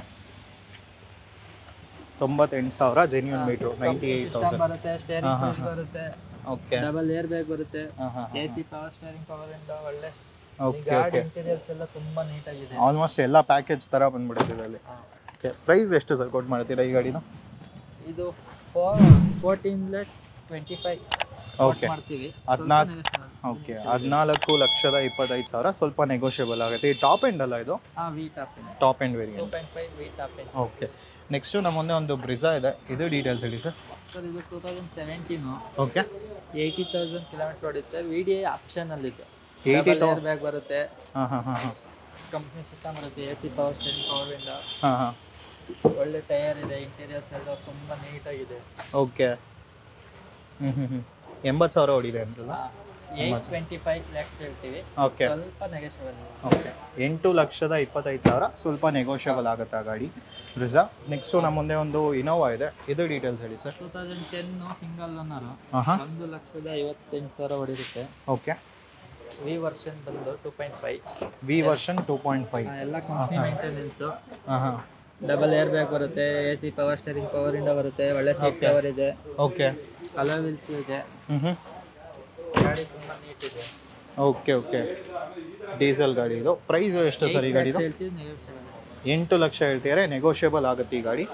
ತೊಂಬತ್ತೆಂಟು ಸಾವಿರ genuine meter ninety eight system thousand ಬರುತ್ತೆ ಸ್ಟೇರಿಂಗ್ ಹಾ, ಹಾ, ವೀಲ್ ಹಾ. ಬರುತ್ತೆ ಓಕೆ ಡಬಲ್ ಏರ್ ಬ್ಯಾಗ್ ಬರುತ್ತೆ ಹಾಂ ಹಾಂ A C power steering power window ಒಳ್ಳೆ ಈ ಓಕೆ ಗಾಡಿ ಓಕೆ ಇಂಟೀರಿಯರ್ಸ್ ಎಲ್ಲ ತುಂಬಾ ನೀಟಾಗಿದೆ ಆಲ್ಮೋಸ್ಟ್ ಎಲ್ಲ ಪ್ಯಾಕೇಜ್ ಥರ ಬಂದ್ಬಿಡುತ್ತೆ ಇದರಲ್ಲಿ ಓಕೆ ಪ್ರೈಸ್ ಎಷ್ಟು ಸರ್ ಕೊಟ್ಟು ಮಾಡ್ತೀರಾ ಈ ಗಾಡಿನ ಇದು four fourteen lakhs twenty five okay ಮಾಡ್ತೀವಿ ಹದ್ನಾಲ್ಕು ಓಕೆ ಹದಿನಾಲ್ಕು ಲಕ್ಷದ ಇಪ್ಪತ್ತೈದು ಸಾವಿರ ಸ್ವಲ್ಪ ನೆಗೋಷಿಯಬಲ್ ಆಗುತ್ತೆ ಈ ಟಾಪ್ ಎಂಡ್ ಅಲ್ಲ ಇದು ಹಾಂ V top top end two variant point five V top okay next ನಮ್ಮ ಮುಂದೆ ಒಂದು ಬ್ರಿಜಾ ಇದೆ ಇದು ಡೀಟೇಲ್ಸ್ ಹೇಳಿ ಸರ್ ಸರ್ ಇದು two thousand seventeen okay eighty thousand kilometre ಹೊಡಿತೆ ವಿ ಡಿ ಐ ಆಪ್ಷನಲ್ಲಿದೆ ಏಯ್ಟಿ ತೌ ಏರ್ ಬ್ಯಾಗ್ ಬರುತ್ತೆ ಹಾಂ ಹಾಂ ಹಾಂ ಹಾಂ ಕಂಪ್ನಿ ಸಿಸ್ಟಮ್ ಬರುತ್ತೆ A C power steering power window ಹಾಂ ಹಾಂ ಒಳ್ಳೆ ಟೈರ್ ಇದೆ ಇಂಟೀರಿಯರ್ಸ್ ಎಲ್ಲ ತುಂಬಾ ನೀಟಾಗಿದೆ ಓಕೆ ಹ್ಞೂ ಹ್ಞೂ ಹ್ಞೂ ಎಂಬತ್ತು ಸಾವಿರ ಹೊಡಿದೆ ಅಂತಲ್ಲ ಏಟ್ ಟ್ವೆಂಟಿ ಫೈವ್ ಲ್ಯಾಕ್ಸ್ ಹೇಳ್ತೀವಿ ಓಕೆ ಸ್ವಲ್ಪ ನೆಗೆಷಿಯಬಲ್ ಓಕೆ ಎಂಟು ಲಕ್ಷದ ಇಪ್ಪತ್ತೈದು ಸಾವಿರ ಸ್ವಲ್ಪ ನೆಗೋಷಿಯಬಲ್ ಆಗುತ್ತೆ ಆ ಗಾಡಿ ಬ್ರಿಜಾ ನೆಕ್ಸ್ಟು ನಮ್ಮ ಮುಂದೆ ಒಂದು ಇನೋವಾ ಇದೆ ಇದು ಡೀಟೇಲ್ಸ್ ಹೇಳಿ sir two thousand ten single owner ಹಾಂ ಹಾಂ ಒಂದು ಲಕ್ಷದ ಐವತ್ತೆಂಟು ಸಾವಿರ ಹೊಡಿರುತ್ತೆ ಓಕೆ ವಿ ವರ್ಷನ್ ಬಂದು two point five V version two point five ಎಲ್ಲ ಕಂಪ್ನಿ ಮೇಂಟೆನೆನ್ಸು ಹಾಂ ಹಾಂ ಡಬಲ್ ಏರ್ ಬ್ಯಾಗ್ ಬರುತ್ತೆ A C power steering power window ಬರುತ್ತೆ ಒಳ್ಳೆ ಸೀಟ್ Okay. ಕವರ್ ಇದೆ ಓಕೆ ಕಲರ್ ವಿಲ್ಸ್ ಇದೆ ಹ್ಞೂ ಹ್ಞೂ ಗಾಡಿ ತುಂಬಾ ನೀಟ್ ಇದೆ ಓಕೆ ಓಕೆ ಡೀಸೆಲ್ ಗಾಡಿ ಇದು ಪ್ರೈಸ್ ಎಷ್ಟು ಸರ್ ಈ ಗಾಡಿದು ಹೇಳ್ತೀವಿ negotiable. ಎಂಟು ಲಕ್ಷ ಹೇಳ್ತಿದ್ದಾರೆ ನೆಗೋಷಿಯಬಲ್ ಆಗುತ್ತೆ ಈ ಗಾಡಿ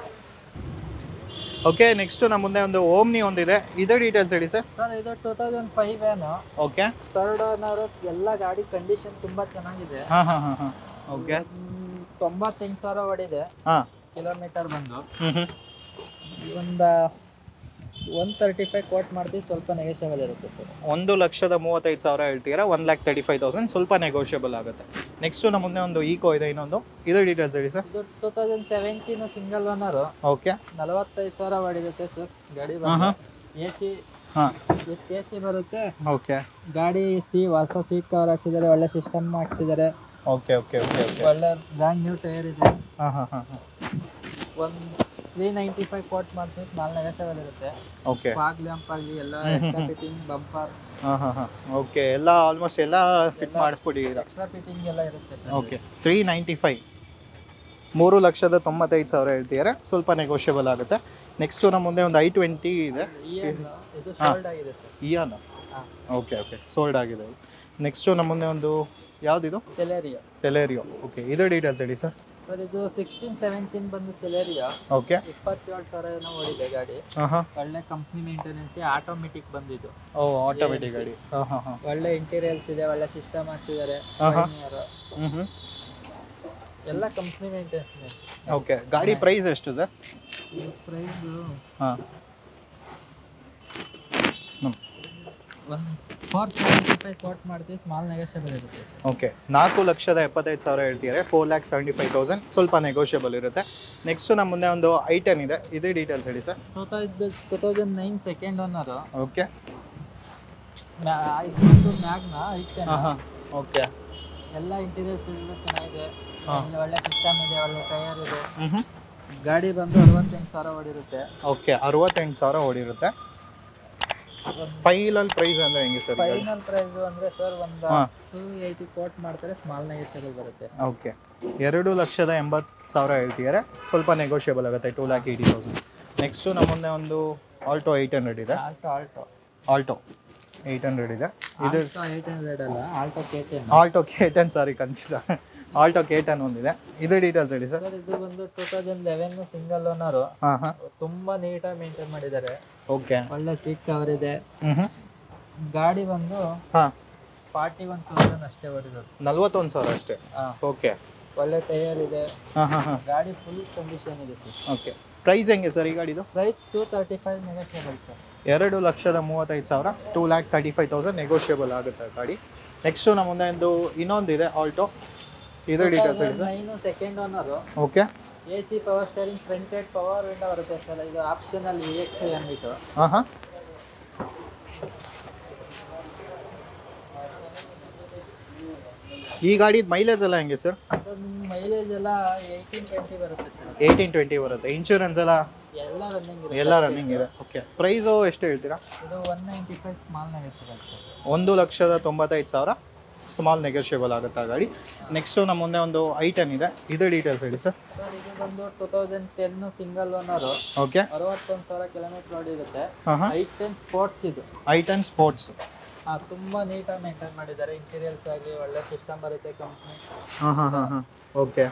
ಓಕೆ ನೆಕ್ಸ್ಟು ನಮ್ಮ ಮುಂದೆ ಒಂದು ಓಮ್ನಿ ಒಂದಿದೆ ಇದು ಡೀಟೇಲ್ಸ್ ಹೇಳಿ ಸರ್ ಸರ್ ಇದು ಟೂ ತೌಸಂಡ್ ಫೈವ್ ಏನು ಓಕೆ ಥರ್ಡ್ ಓನರ್ ಎಲ್ಲ ಗಾಡಿ ಕಂಡೀಷನ್ ತುಂಬಾ ಚೆನ್ನಾಗಿದೆ ಹಾಂ ಹಾಂ ಹಾಂ ಹಾಂ ಓಕೆ ಒಂದ್ ತೊಂಬತ್ತೆಂಟು ಸಾವಿರ ಹೊಡಿದೆ ಹಾಂ ಕಿಲೋಮೀಟರ್ ಬಂದು ಹ್ಞೂ ಹ್ಞೂ ಒಂದು ಒನ್ ತರ್ಟಿ ಫೈವ್ ಕೋಟ್ ಮಾಡ್ತೀವಿ ಸ್ವಲ್ಪ ನೆಗೆಷಿಯಬಲ್ ಇರುತ್ತೆ ಸರ್ ಒಂದು ಲಕ್ಷದ ಮೂವತ್ತೈದು ಸಾವಿರ ಹೇಳ್ತೀರಾ one lakh thirty five thousand ಸ್ವಲ್ಪ ನೆಗೋಷಿಯಬಲ್ ಆಗುತ್ತೆ ನೆಕ್ಸ್ಟು ನಮ್ಮ ಮುಂದೆ ಒಂದು ಈಕೋ ಇದೆ ಇನ್ನೊಂದು ಇದು ಡೀಟೇಲ್ಸ್ ಹೇಳಿ ಸರ್ ಇದು two thousand seventeen single owner okay ನಲವತ್ತೈದು ಸಾವಿರ ಹೊಡಿರುತ್ತೆ ಸರ್ ಗಾಡಿ ಹಾಂ ಬಂದು ಹಾಂ ಎ ಸಿ ಹಾಂ ವಿತ್ ಎ ಸಿ ಬರುತ್ತೆ ಓಕೆ ಗಾಡಿ ಸಿ ಹೊಸ ಸೀಟ್ ಕವರ್ ಹಾಕ್ಸಿದ್ದಾರೆ ಒಳ್ಳೆ ಸಿಸ್ಟಮ್ ಹಾಕ್ಸಿದ್ದಾರೆ ಓಕೆ ಓಕೆ ಓಕೆ ಓಕೆ ಒಳ್ಳೆ ಬ್ರ್ಯಾಂಡ್ ನ್ಯೂ ಟೈರ್ ಇದೆ ಹಾಂ ಹಾಂ ಹಾಂ ಹಾಂ ಒಂದು ತ್ರೀ ನೈಂಟಿ ಫೈವ್ ಕೋಟ್ ಮಾಡ್ತೀವಿ ಸ್ಮಾಲ್ ನೆಗೆಷಿಯಬಲ್ ಇರುತ್ತೆ ಓಕೆ ಫಾಗ್ ಲ್ಯಾಂಪ್ ಆಗಲಿ ಎಲ್ಲ ಎಕ್ಸ್ಟ್ರಾ ಫಿಟ್ಟಿಂಗ್ ಬಂಪರ್ ಹಾಂ ಹಾಂ ಹಾಂ ಓಕೆ ಎಲ್ಲ ಆಲ್ಮೋಸ್ಟ್ ಎಲ್ಲ ಫಿಟ್ ಮಾಡಿಸ್ಬಿಟ್ಟಿದ್ದೀರಾ ಎಕ್ಸ್ಟ್ರಾ ಫಿಟ್ಟಿಂಗ್ ಎಲ್ಲ ಇರುತ್ತೆ sir okay three ninety five ಮೂರು ಲಕ್ಷದ ತೊಂಬತ್ತೈದು ಸಾವಿರ ಹೇಳ್ತಿದ್ದಾರೆ ಸ್ವಲ್ಪ ನೆಗೋಷಿಯಬಲ್ ಆಗುತ್ತೆ ನೆಕ್ಸ್ಟು ನಮ್ಮ ಮುಂದೆ ಒಂದು ಐ ಟ್ವೆಂಟಿ ಇದೆ ಈ ಏನು ಇದು ಸೋಲ್ಡ್ ಆಗಿದೆ ಸರ್ ಇಯಾನ ಹಾಂ ಓಕೆ ಓಕೆ ಸೋಲ್ಡ್ ಆಗಿದೆ ನೆಕ್ಸ್ಟು ನಮ್ಮ ಮುಂದೆ ಒಂದು ಯಾವುದಿದು ಸೆಲೆರಿಯೋ ಸೆಲೇರಿಯೋ ಓಕೆ ಇದು ಡೀಟೇಲ್ಸ್ ಹೇಳಿ ಸರ್ ಸರ್ ಇದು ಸಿಕ್ಸ್ಟೀನ್ ಸೆವೆಂಟೀನ್ ಬಂದು ಸಿಲೇರಿಯಾ ಓಕೆ ಇಪ್ಪತ್ತೇಳು ಸಾವಿರ ಏನೋ ಓಡಿದೆ ಗಾಡಿ ಹಾಂ ಹಾಂ ಒಳ್ಳೆ ಕಂಪ್ನಿ ಮೇಂಟೆನೆನ್ಸ್ ಆಟೋಮೆಟಿಕ್ ಬಂದಿದ್ದು ಓ ಆಟೋಮೆಟಿಕ್ ಗಾಡಿ ಹಾಂ ಹಾಂ ಹಾಂ ಒಳ್ಳೆ ಇಂಟೀರಿಯಲ್ಸ್ ಇದೆ ಒಳ್ಳೆ ಸಿಸ್ಟಮ್ ಹಾಕ್ಸಿದ್ದಾರೆ ಆಹಾ. Pioneer. ಹ್ಞೂ ಹ್ಞೂ ಎಲ್ಲ ಕಂಪ್ನಿ ಮೇಂಟೆನೆನ್ಸ್ ಓಕೆ ಗಾಡಿ ಪ್ರೈಸ್ ಎಷ್ಟು ಸರ್ ಪ್ರೈಸ್ ಹಾಂ ಒಂದು ಫೋರ್ ಸೆವೆಂಟಿ ಫೈವ್ ಕೋಟ್ ಮಾಡ್ತೀವಿ ಸ್ಮಾಲ್ ನೆಗೋಷಿಯಬಲ್ ಇರುತ್ತೆ ಓಕೆ ನಾಲ್ಕು ಲಕ್ಷದ ಎಪ್ಪತ್ತೈದು ಸಾವಿರ ಹೇಳ್ತಿದ್ದಾರೆ four lakh seventy five thousand ಸ್ವಲ್ಪ ನೆಗೋಷಿಯಬಲ್ ಇರುತ್ತೆ ನೆಕ್ಸ್ಟ್ ನಮ್ಮ ಮುಂದೆ ಒಂದು ಐ ಟೆನ್ ಇದೆ ಇದೇ ಡೀಟೇಲ್ಸ್ ಹೇಳಿ sir two thousand two thousand nine second owner okay ಇದೊಂದು ಮ್ಯಾಗ್ನ ಐಟೆನ್ ಹಾಂ ಹಾಂ ಓಕೆ ಎಲ್ಲ ಇಂಟೀರಿಯರ್ಸ್ ಎಲ್ಲ ಚೆನ್ನಾಗಿದೆ ಹಾ. ಎಲ್ಲ ಒಳ್ಳೆ ಸಿಸ್ಟಮ್ ಇದೆ ಒಳ್ಳೆ ಟೈರ್ ಇದೆ ಹ್ಞೂ ಹ್ಞೂ ಗಾಡಿ ಬಂದು ಅರವತ್ತೆಂಟು ಸಾವಿರ ಓಡಿರುತ್ತೆ ಓಕೆ ಅರವತ್ತೆಂಟು ಸಾವಿರ ಓಡಿರುತ್ತೆ ಫೈನಲ್ ಪ್ರೈಸ್ ಅಂದರೆ ಹೆಂಗೆ ಸರ್ ಫೈನಲ್ ಪ್ರೈಸ್ ಅಂದ್ರೆ ಸರ್ ಒಂದು ಹಾ. ಟೂ ಏಯ್ಟಿ ಕೋಟ್ ಮಾಡ್ತಾರೆ ಸ್ಮಾಲ್ ನೆಗೋಷಿಯಬಲ್ ಬರುತ್ತೆ ಓಕೆ ಎರಡು ಲಕ್ಷದ ಎಂಬತ್ತು ಸಾವಿರ ಹೇಳ್ತಿದ್ದಾರೆ ಸ್ವಲ್ಪ ನೆಗೋಷಿಯಬಲ್ ಆಗುತ್ತೆ two lakh eighty thousand next ನಮ್ಮ ಮುಂದೆ ಒಂದು ಆಲ್ಟೋ ಏಯ್ಟ್ ಹಂಡ್ರೆಡ್ ಇದೆ Alto Alto Alto eight hundred ಇದೆ ಇದು ಆಲ್ಟೋ ಏಯ್ಟ್ ಹಂಡ್ರೆಡ್ ಅಲ್ಲ Alto K ten Alto K ten sorry confuse Alto K ten ಒಂದಿದೆ ಇದು ಡೀಟೇಲ್ಸ್ ಹೇಳಿ ಸರ್ ಸರ್ ಇದು ಬಂದು two thousand eleven single owner ಹಾಂ ಹಾಂ ತುಂಬಾ ನೀಟಾಗಿ ಮೇಂಟೈನ್ ಮಾಡಿದ್ದಾರೆ ಓಕೆ ಒಳ್ಳೆ ಸೀಟ್ ಕವರ್ ಇದೆ ಹ್ಞೂ ಹ್ಞೂ ಗಾಡಿ ಬಂದು ಹಾಂ ಫಾರ್ಟಿ ಒನ್ ತೌಸಂಡ್ ಅಷ್ಟೇ ಓಡಿರೋದು ನಲ್ವತ್ತೊಂದು ಸಾವಿರ ಅಷ್ಟೇ ಹಾ. ಓಕೆ ಒಳ್ಳೆ ಟೈರ್ ಇದೆ ಹಾಂ ಹಾಂ ಹಾಂ ಗಾಡಿ ಫುಲ್ ಕಂಡೀಷನ್ ಇದೆ ಸರ್ ಓಕೆ ಪ್ರೈಸ್ ಹೆಂಗೆ ಸರ್ ಈ ಗಾಡಿದು price two thirty five negotiable sir ಎರಡು ಲಕ್ಷದ ಮೂವತ್ತೈದು ಸಾವಿರ two lakh thirty five thousand negotiable ಆಗುತ್ತೆ ಗಾಡಿ ನೆಕ್ಸ್ಟು ನಮ್ಮ ಮುಂದೆ ಒಂದು ಇನ್ನೊಂದಿದೆ ಆಲ್ಟೋ ಇದು ಡೀಟೇಲ್ಸ್ ಹೇಳಿ sir nine second owner okay A C power steering front ಏಟ್ ಪವರ್ ವಿಂಡೋ ಬರುತ್ತೆ ಸರ್ ಇದು ಆಪ್ಷನಲ್ ವಿ ಎಕ್ಸ್ ಐ ಅಂದ್ಬಿಟ್ಟು ಹಾಂ ಹಾಂ ಈ ಗಾಡಿದ ಮೈಲೇಜ್ ಎಲ್ಲ ಹೆಂಗೆ ಸರ್ ಅದು ನಿಮ್ಮ ಮೈಲೇಜ್ ಎಲ್ಲ ಏಯ್ಟೀನ್ ಟ್ವೆಂಟಿ ಬರುತ್ತೆ ಸರ್ ಏಯ್ಟೀನ್ ಟ್ವೆಂಟಿ ಬರುತ್ತೆ ಇನ್ಶೂರೆನ್ಸ್ ಎಲ್ಲ ಎಲ್ಲ ರನ್ನಿಂಗ್ ಇರುತ್ತೆ ಎಲ್ಲ ರನ್ನಿಂಗ್ ಇದೆ ಓಕೆ ಪ್ರೈಸು ಎಷ್ಟು ಹೇಳ್ತೀರಾ ಇದು one ninety five small negotiable sir ಒಂದು ಲಕ್ಷದ ತೊಂಬತ್ತೈದು ಸಾವಿರ ಸ್ಮಾಲ್ ನೆಗೋಷಿಯಬಲ್ ಆಗುತ್ತೆ ಆ ಗಾಡಿ ನೆಕ್ಸ್ಟು ನಮ್ಮ ಮುಂದೆ ಒಂದು ಐಟನ್ ಇದೆ ಇದು ಡೀಟೇಲ್ಸ್ ಹೇಳಿ ಸರ್ ಸರ್ ಇದು ಬಂದು two thousand ten single owner okay ಅರವತ್ತೊಂದು ಸಾವಿರ ಕಿಲೋಮೀಟರ್ ಓಡಿರುತ್ತೆ ಹಾಂ ಹಾಂ ಐ ಟೆನ್ ಸ್ಪೋರ್ಟ್ಸ್ ಇದು ಐಟನ್ ಸ್ಪೋರ್ಟ್ಸ್ ಆ, ತುಂಬಾ ನೀಟಾಗಿ ಮೇಂಟೈನ್ ಮಾಡಿದ್ದಾರೆ ಇಂಟೀರಿಯರ್ಸ್ ಆಗಲಿ ಒಳ್ಳೆ ಸಿಸ್ಟಮ್ ಬರುತ್ತೆ ಕಂಪ್ನಿ ಹಾಂ ಹಾಂ ಹಾಂ ಹಾಂ ಓಕೆ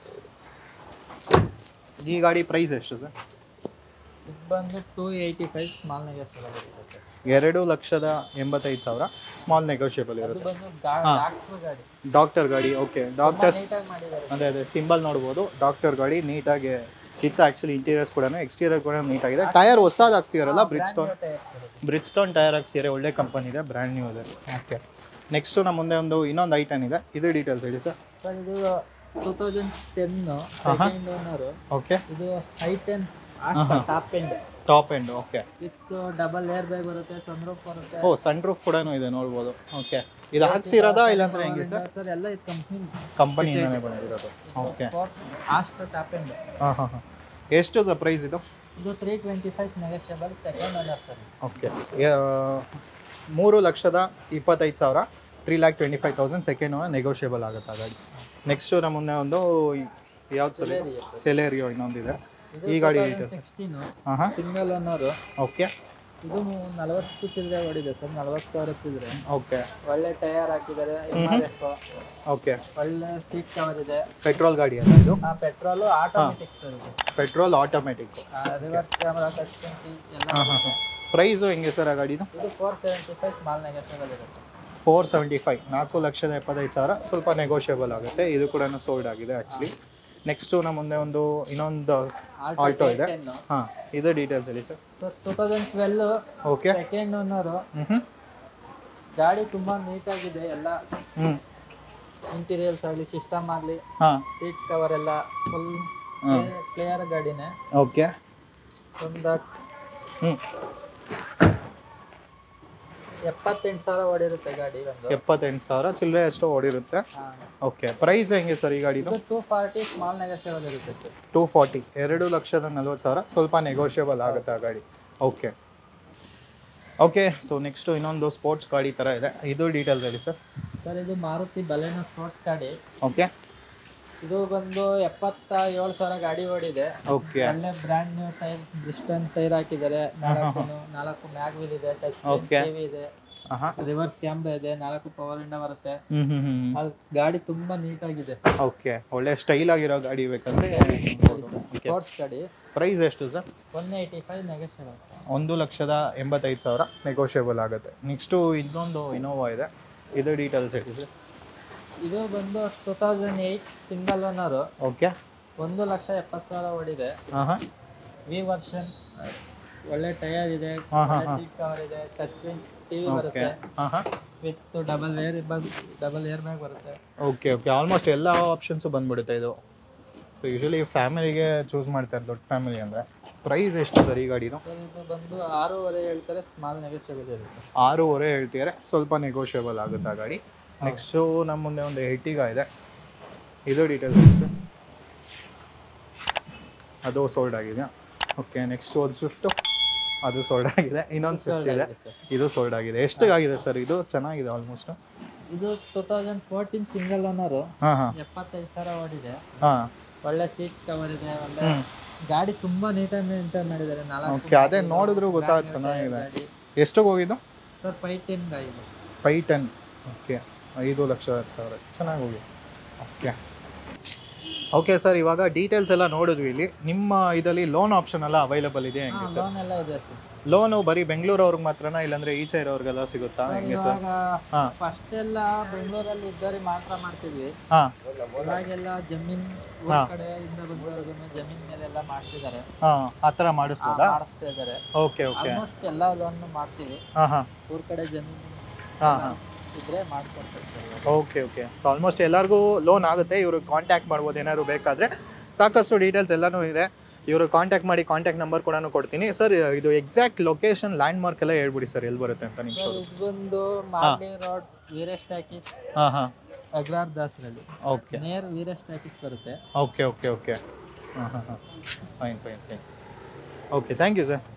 ಈ ಗಾಡಿ ಪ್ರೈಸ್ ಎಷ್ಟು ಸರ್ ಇದು ಬಂದು two eighty five small negotiable ಬರುತ್ತೆ ಸರ್ ಎರಡು ಲಕ್ಷದ ಎಂಬತ್ತೈದು ಸಾವಿರ ಸ್ಮಾಲ್ ನೆಗೋಷಿಯಬಲ್ ಅದು ಇರುತ್ತೆ ಬಂದು ಹಾ. ಡಾಕ್ಟರ್ ಗಾಡಿ ಡಾಕ್ಟರ್ ಗಾಡಿ ಓಕೆ ಡಾಕ್ಟರ್ಸ್ ನೀಟಾಗಿ ಮಾಡಿದ್ದಾರೆ ಅದೇ ಅದೇ ಸಿಂಬಲ್ ನೋಡ್ಬೋದು ಡಾಕ್ಟರ್ ಗಾಡಿ ನೀಟಾಗಿ ಇತ್ತು ಆ್ಯಕ್ಚುಲಿ ಇಂಟೀರಿಯರ್ಸ್ ಕೂಡ ಎಕ್ಸ್ಟೀರಿಯರ್ ಕೂಡ ನೀಟಾಗಿದೆ ಟೈರ್ ಹೊಸದು ಹಾಕ್ಸಿದಾರಲ್ಲ Bridgestone Bridgestone tyre ಹಾಕ್ಸಿದ್ದಾರೆ ಒಳ್ಳೆ ಕಂಪನಿ ಇದೆ ಬ್ರ್ಯಾಂಡ್ ನ್ಯೂ ಇದೆ ಓಕೆ ನೆಕ್ಸ್ಟು ನಮ್ಮ ಮುಂದೆ ಒಂದು ಇನ್ನೊಂದು ಐಟನ್ ಇದೆ ಇದು ಡೀಟೇಲ್ಸ್ ಹೇಳಿ ಸರ್ ಸರ್ ಇದು ಟೂ ತೌಸಂಡ್ ಟೆನ್ ಆಹಾ. ಸೆಕೆಂಡ್ ಓನರು ಓಕೆ ಇದು ಐ ಟೆನ್ ಆಹಾ. Top end top end okay with double air bag ಬರುತ್ತೆ ಸನ್ರೂಫ್ ಬರುತ್ತೆ ಓ ಸನ್ ರೂಫ್ ಕೂಡ ಇದೆ ನೋಡ್ಬೋದು ಓಕೆ ಇದು ಹಾಕ್ಸಿರೋದಾ ಇಲ್ಲಾಂದ್ರೆ ಹೆಂಗೆ ಸರ್ ಸರ್ ಎಲ್ಲ ಇದು ಕಂಪ್ನಿ ಕಂಪನಿಯಿಂದನೇ ಬಂದಿರೋದು ಓಕೆ ಆಸ್ಟ್ ಟಾಪ್ ಎಂಡ್ ಹಾಂ ಹಾಂ ಹಾಂ ಎಷ್ಟು ಸರ್ ಪ್ರೈಸ್ ಇದು ಇದು three twenty five negotiable second owner sir okay ಮೂರು ಲಕ್ಷದ ಇಪ್ಪತ್ತೈದು ಸಾವಿರ three lakh twenty five thousand second negotiable ಆಗುತ್ತೆ ಆ ಗಾಡಿ ನೆಕ್ಸ್ಟು ನಮ್ಮ ಮುಂದೆ ಒಂದು ಯಾವ್ದು ಸರ್ Celerio. ಸೆಲೇರಿಯೋ ಇನ್ನೊಂದಿದೆ ಇದು ಈ ಗಾಡಿ ಸಿಕ್ಸ್ಟೀನು ಹಾಂ ಹಾಂ ಸಿಂಗಲ್ ಓನರು ಓಕೆ ಇದು ನಲವತ್ತು ಚಿಲ್ಲರೆ ಓಡಿದೆ ಸರ್ ನಲವತ್ತು ಸಾವಿರ ಚಿಲ್ಲರೆ ಓಕೆ ಒಳ್ಳೆ ಟೈರ್ ಹಾಕಿದ್ದಾರೆ ಎಫ್ ಓಕೆ ಒಳ್ಳೆ ಸೀಟ್ ಕವರ್ ಇದೆ ಪೆಟ್ರೋಲ್ ಗಾಡಿ ಅಲ್ಲ ಇದು ಆ ಪೆಟ್ರೋಲು ಆಟೋಮೆಟಿಕ್ ಸರ್ ಇದು petrol automatic reverse camera touch screen ಎಲ್ಲ ಹಾಂ ಹಾಂ ಹಾಂ ಪ್ರೈಸು ಹೆಂಗೆ ಸರ್ ಆ ಗಾಡಿದು ಇದು four seventy five small negative ಇರುತ್ತೆ ಫೋರ್ ಸೆವೆಂಟಿ ಫೈವ್ ನಾಲ್ಕು ಲಕ್ಷದ ಎಪ್ಪತ್ತೈದು ಸಾವಿರ ಸ್ವಲ್ಪ ನೆಗೋಷಿಯಬಲ್ ಆಗುತ್ತೆ ಇದು ಕೂಡ ಸೋಲ್ಡ್ ಆಗಿದೆ ಆ್ಯಕ್ಚುಲಿ ನೆಕ್ಸ್ಟು ನಮ್ಮ ಮುಂದೆ ಒಂದು ಇನ್ನೊಂದು ಆಲ್ಟೋ ಇದೆ ಹಾಂ ಇದು ಡೀಟೇಲ್ಸ್ ಹೇಳಿ sir sir two thousand twelve okay second owner ಹ್ಞೂ ಹ್ಞೂ ಗಾಡಿ ತುಂಬಾ ನೀಟಾಗಿದೆ ಎಲ್ಲ ಹ್ಞೂ ಇಂಟೀರಿಯರ್ಸ್ ಆಗಲಿ ಸಿಸ್ಟಮ್ ಆಗಲಿ ಹಾಂ ಸೀಟ್ ಕವರ್ ಎಲ್ಲ ಫುಲ್ ಕ್ಲಿಯರ್ ಗಾಡಿನೇ ಓಕೆ ಒಂದು ಹ್ಞೂ ಎಪ್ಪತ್ತೆಂಟು ಸಾವಿರ ಓಡಿರುತ್ತೆ ಗಾಡಿ ಒಂದು ಎಪ್ಪತ್ತೆಂಟು ಸಾವಿರ ಚಿಲ್ಲರೆ ಅಷ್ಟು ಓಡಿರುತ್ತೆ ಓಕೆ ಪ್ರೈಸ್ ಹೆಂಗೆ ಸರ್ ಈ ಗಾಡಿದು ಇದು ಟೂ ಫಾರ್ಟಿ ಸ್ಮಾಲ್ ನೆಗೋಷಿಯಬಲ್ ಇರುತ್ತೆ ಸರ್ ಟೂ ಫಾರ್ಟಿ ಎರಡು ಲಕ್ಷದ ನಲ್ವತ್ತು ಸಾವಿರ ಸ್ವಲ್ಪ ನೆಗೋಷಿಯಬಲ್ ಆಗುತ್ತೆ ಆ ಗಾಡಿ ಓಕೆ ಓಕೆ ಸೊ ನೆಕ್ಸ್ಟು ಇನ್ನೊಂದು ಸ್ಪೋರ್ಟ್ಸ್ ಗಾಡಿ ಥರ ಇದೆ ಇದು ಡೀಟೇಲ್ಸ್ ಹೇಳಿ ಸರ್ ಸರ್ ಇದು ಮಾರುತಿ ಬಲೆನೋ ಸ್ಪೋರ್ಟ್ಸ್ ಗಾಡಿ ಓಕೆ ಇದು ಬಂದು ಎಪ್ಪತ್ತ ಏಳು ಸಾವಿರ ಗಾಡಿ ಓಡಿದೆ ಓಕೆ ಒಳ್ಳೆ ಬ್ರ್ಯಾಂಡ್ ನ್ಯೂ ಟೈರ್ ಡಿಸ್ಟನ್ ಟೈರ್ ಹಾಕಿದ್ದಾರೆ ನಾಲ್ಕು ನಾಲ್ಕು ಮ್ಯಾಗ್ ವೀಲ್ ಇದೆ ಟಚ್ Okay. ಟಿವಿ ಇದೆ ಆಹಾ ರಿವರ್ಸ್ ಕ್ಯಾಮ್ರಾ ಇದೆ ನಾಲ್ಕು ಪವರ್ ಇಂಡ ಬರುತ್ತೆ ಹ್ಮ್ ಹ್ಮ್ ಹ್ಮ್ ಅದು ಗಾಡಿ ತುಂಬಾ ನೀಟಾಗಿದೆ ಓಕೆ ಒಳ್ಳೆ ಸ್ಟೈಲ್ ಆಗಿರೋ ಗಾಡಿ ಬೇಕಂದ್ರೆ ಸ್ಪೋರ್ಟ್ಸ್ ಗಾಡಿ ಪ್ರೈಸ್ ಎಷ್ಟು sir one eighty five negotiation ಒಂದು ಲಕ್ಷದ ಎಂಬತ್ತೈದು ಸಾವಿರ ನೆಗೋಷಿಯಬಲ್ ಆಗುತ್ತೆ ನೆಕ್ಸ್ಟು ಇನ್ನೊಂದು ಇನೋವಾ ಇದೆ ಇದು ಡೀಟೇಲ್ಸ್ ಹೇಳಿ ಸರ್ ಇದು ಬಂದು two thousand eight single owner okay ಒಂದು ಲಕ್ಷ ಎಪ್ಪತ್ತು ಸಾವಿರ ಓಡಿದೆ ಹಾಂ ಹಾಂ ವಿ ವರ್ಷನ್ ಒಳ್ಳೆ ಟೈರ್ ಇದೆ ಹಾ, ಹಾ, ಹಾ. ಸೀಟ್ ಕವರ್ ಇದೆ ಟಚ್ ಸ್ಕ್ರೀನ್ ಟಿವಿ ಓಕೆ ಬರುತ್ತೆ ಹಾಂ ಹಾಂ with double air double air bag ಬರುತ್ತೆ ಓಕೆ ಓಕೆ ಆಲ್ಮೋಸ್ಟ್ ಎಲ್ಲ ಆಪ್ಷನ್ಸು ಬಂದ್ಬಿಡುತ್ತೆ ಇದು ಸೊ ಯೂಶಲಿ ಫ್ಯಾಮಿಲಿಗೆ ಚೂಸ್ ಮಾಡ್ತಾರೆ ದೊಡ್ಡ ಫ್ಯಾಮಿಲಿ ಅಂದರೆ ಪ್ರೈಸ್ ಎಷ್ಟು ಸರ್ ಈ ಗಾಡಿದು ಸರ್ ಇದು ಬಂದು ಆರೂವರೆ ಹೇಳ್ತಾರೆ ಸ್ಮಾಲ್ ನೆಗೆಷಿಯಬಲ್ ಇರುತ್ತೆ ಆರೂವರೆ ಹೇಳ್ತಿದ್ದಾರೆ ಸ್ವಲ್ಪ ನೆಗೋಷಿಯಬಲ್ ಆಗುತ್ತೆ ಆ ಗಾಡಿ ನೆಕ್ಸ್ಟು ನಮ್ಮ ಮುಂದೆ ಒಂದು ಏಯ್ಟಿಗ ಇದೆ ಇದು ಡೀಟೇಲ್ಸ್ ಹೇಳಿ ಸರ್ ಅದು ಸೋಲ್ಡ್ ಆಗಿದೆ ಓಕೆ ನೆಕ್ಸ್ಟ್ ಒಂದು ಸ್ವಿಫ್ಟು ಅದು ಸೋಲ್ಡ್ ಆಗಿದೆ ಇನ್ನೊಂದು ಸ್ವಿಫ್ಟ್ ಇದೆ ಇದು ಸೋಲ್ಡ್ ಆಗಿದೆ ಎಷ್ಟಿಗಾಗಿದೆ ಸರ್ ಇದು ಚೆನ್ನಾಗಿದೆ ಆಲ್ಮೋಸ್ಟ್ ಇದು two thousand fourteen single owner ಹಾಂ ಹಾಂ ಎಪ್ಪತ್ತೈದು ಸಾವಿರ ಓಡಿದೆ ಹಾಂ ಒಳ್ಳೆ ಸೀಟ್ ಕವರ್ ಇದೆ ಒಳ್ಳೆ ಹ್ಮ್. ಗಾಡಿ ತುಂಬಾ ನೀಟಾಗಿ ಮೇಂಟೈನ್ ಮಾಡಿದ್ದಾರೆ ನಾಲ್ಕು Okay, ಅದೇ ನೋಡಿದ್ರು ಗೊತ್ತಾಗುತ್ತೆ ಚೆನ್ನಾಗಿದೆ. ಎಷ್ಟಿಗೆ ಹೋಗಿದ್ದು ಸರ್ ಫೈವ್ ಟೆನ್ ಗಾಡಿ ಫೈವ್ ಟೆನ್ ಓಕೆ ಐದು ಲಕ್ಷ ಹತ್ತು ಸಾವಿರ ಚೆನ್ನಾಗಿ ಹೋಗಿ ಓಕೆ ಓಕೆ ಸರ್ ಇವಾಗ ಡೀಟೇಲ್ಸ್ ಎಲ್ಲ ನೋಡಿದ್ವಿ ಇಲ್ಲಿ ನಿಮ್ಮ ಇದರಲ್ಲಿ ಲೋನ್ ಆಪ್ಷನ್ ಎಲ್ಲ ಅವೈಲೇಬಲ್ ಇದೆ ಹೆಂಗೆ ಸರ್ ಲೋನ್ ಎಲ್ಲ ಇದೆ ಸರ್ ಲೋನು ಬರೀ ಬೆಂಗಳೂರು ಅವ್ರಿಗೆ ಮಾತ್ರನಾ ಇಲ್ಲಾಂದ್ರೆ ಈಚೆ ಇರೋರಿಗೆಲ್ಲ ಸಿಗುತ್ತಾ ಸರ್ ಹೆಂಗೆ ಸರ್ ಇವಾಗ ಹಾ. ಫಸ್ಟ್ ಎಲ್ಲ ಬೆಂಗಳೂರಲ್ಲಿ ಇದ್ದವ್ರಿಗೆ ಮಾತ್ರ ಮಾಡ್ತಿದ್ವಿ ಹಾಂ ಇವಾಗೆಲ್ಲ ಜಮೀನ್ ಊರ್ ಹಾ. ಕಡೆಯಿಂದ ಬಂದವ್ರಿಗೂ ಜಮೀನ್ ಮೇಲೆಲ್ಲ ಮಾಡ್ತಿದ್ದಾರೆ ಹಾಂ ಆ ಥರ ಆ, ಮಾಡಿಸ್ಬೋದಾ ಮಾಡಿಸ್ತಾ ಇದ್ದಾರೆ ಓಕೆ ಓಕೆ ಆಲ್ಮೋಸ್ಟ್ ಎಲ್ಲ ಲೋನ್ ಮಾಡ್ತೀವಿ ಹಾಂ ಹಾಂ ಊರ್ ಕಡೆ ಜಮೀನು ಹಾಂ ಹಾಂ ಇದ್ರೆ ಮಾಡ್ಕೊಡ್ತಾರೆ ಸರ್ ಇವಾಗ. ಓಕೆ ಓಕೆ ಸೊ ಆಲ್ಮೋಸ್ಟ್ ಎಲ್ಲರಿಗೂ ಲೋನ್ ಆಗುತ್ತೆ ಇವ್ರಿಗೆ ಕಾಂಟ್ಯಾಕ್ಟ್ ಮಾಡ್ಬೋದು ಏನಾದ್ರು ಬೇಕಾದರೆ ಸಾಕಷ್ಟು ಡೀಟೇಲ್ಸ್ ಎಲ್ಲನೂ ಇದೆ ಇವರು ಕಾಂಟ್ಯಾಕ್ಟ್ ಮಾಡಿ ಕಾಂಟ್ಯಾಕ್ಟ್ ನಂಬರ್ ಕೂಡ ಕೊಡ್ತೀನಿ ಸರ್ ಇದು ಎಕ್ಸಾಕ್ಟ್ ಲೊಕೇಶನ್ ಲ್ಯಾಂಡ್ ಮಾರ್ಕ್ ಎಲ್ಲ ಹೇಳ್ಬಿಡಿ ಸರ್ ಎಲ್ಲಿ ಬರುತ್ತೆ ಅಂತ ನಿಮ್ಮ ಸರ್ ಶೋರೂಮ್ ಇದು ಬಂದು ಮಾರ್ಡಿ ರೋಡ್ ವೀರೇಶ್ ಟಾಕೀಸ್ ಹಾಂ ಹಾಂ ಅಗ್ರಾರ್ ದಾಸರಲ್ಲಿ ಓಕೆ ನೇರ್ ವೀರೇಶ್ ಟಾಕೀಸ್ ಬರುತ್ತೆ ಓಕೆ ಓಕೆ ಓಕೆ ಹಾಂ ಹಾಂ ಹಾಂ fine fine fine okay thank you sir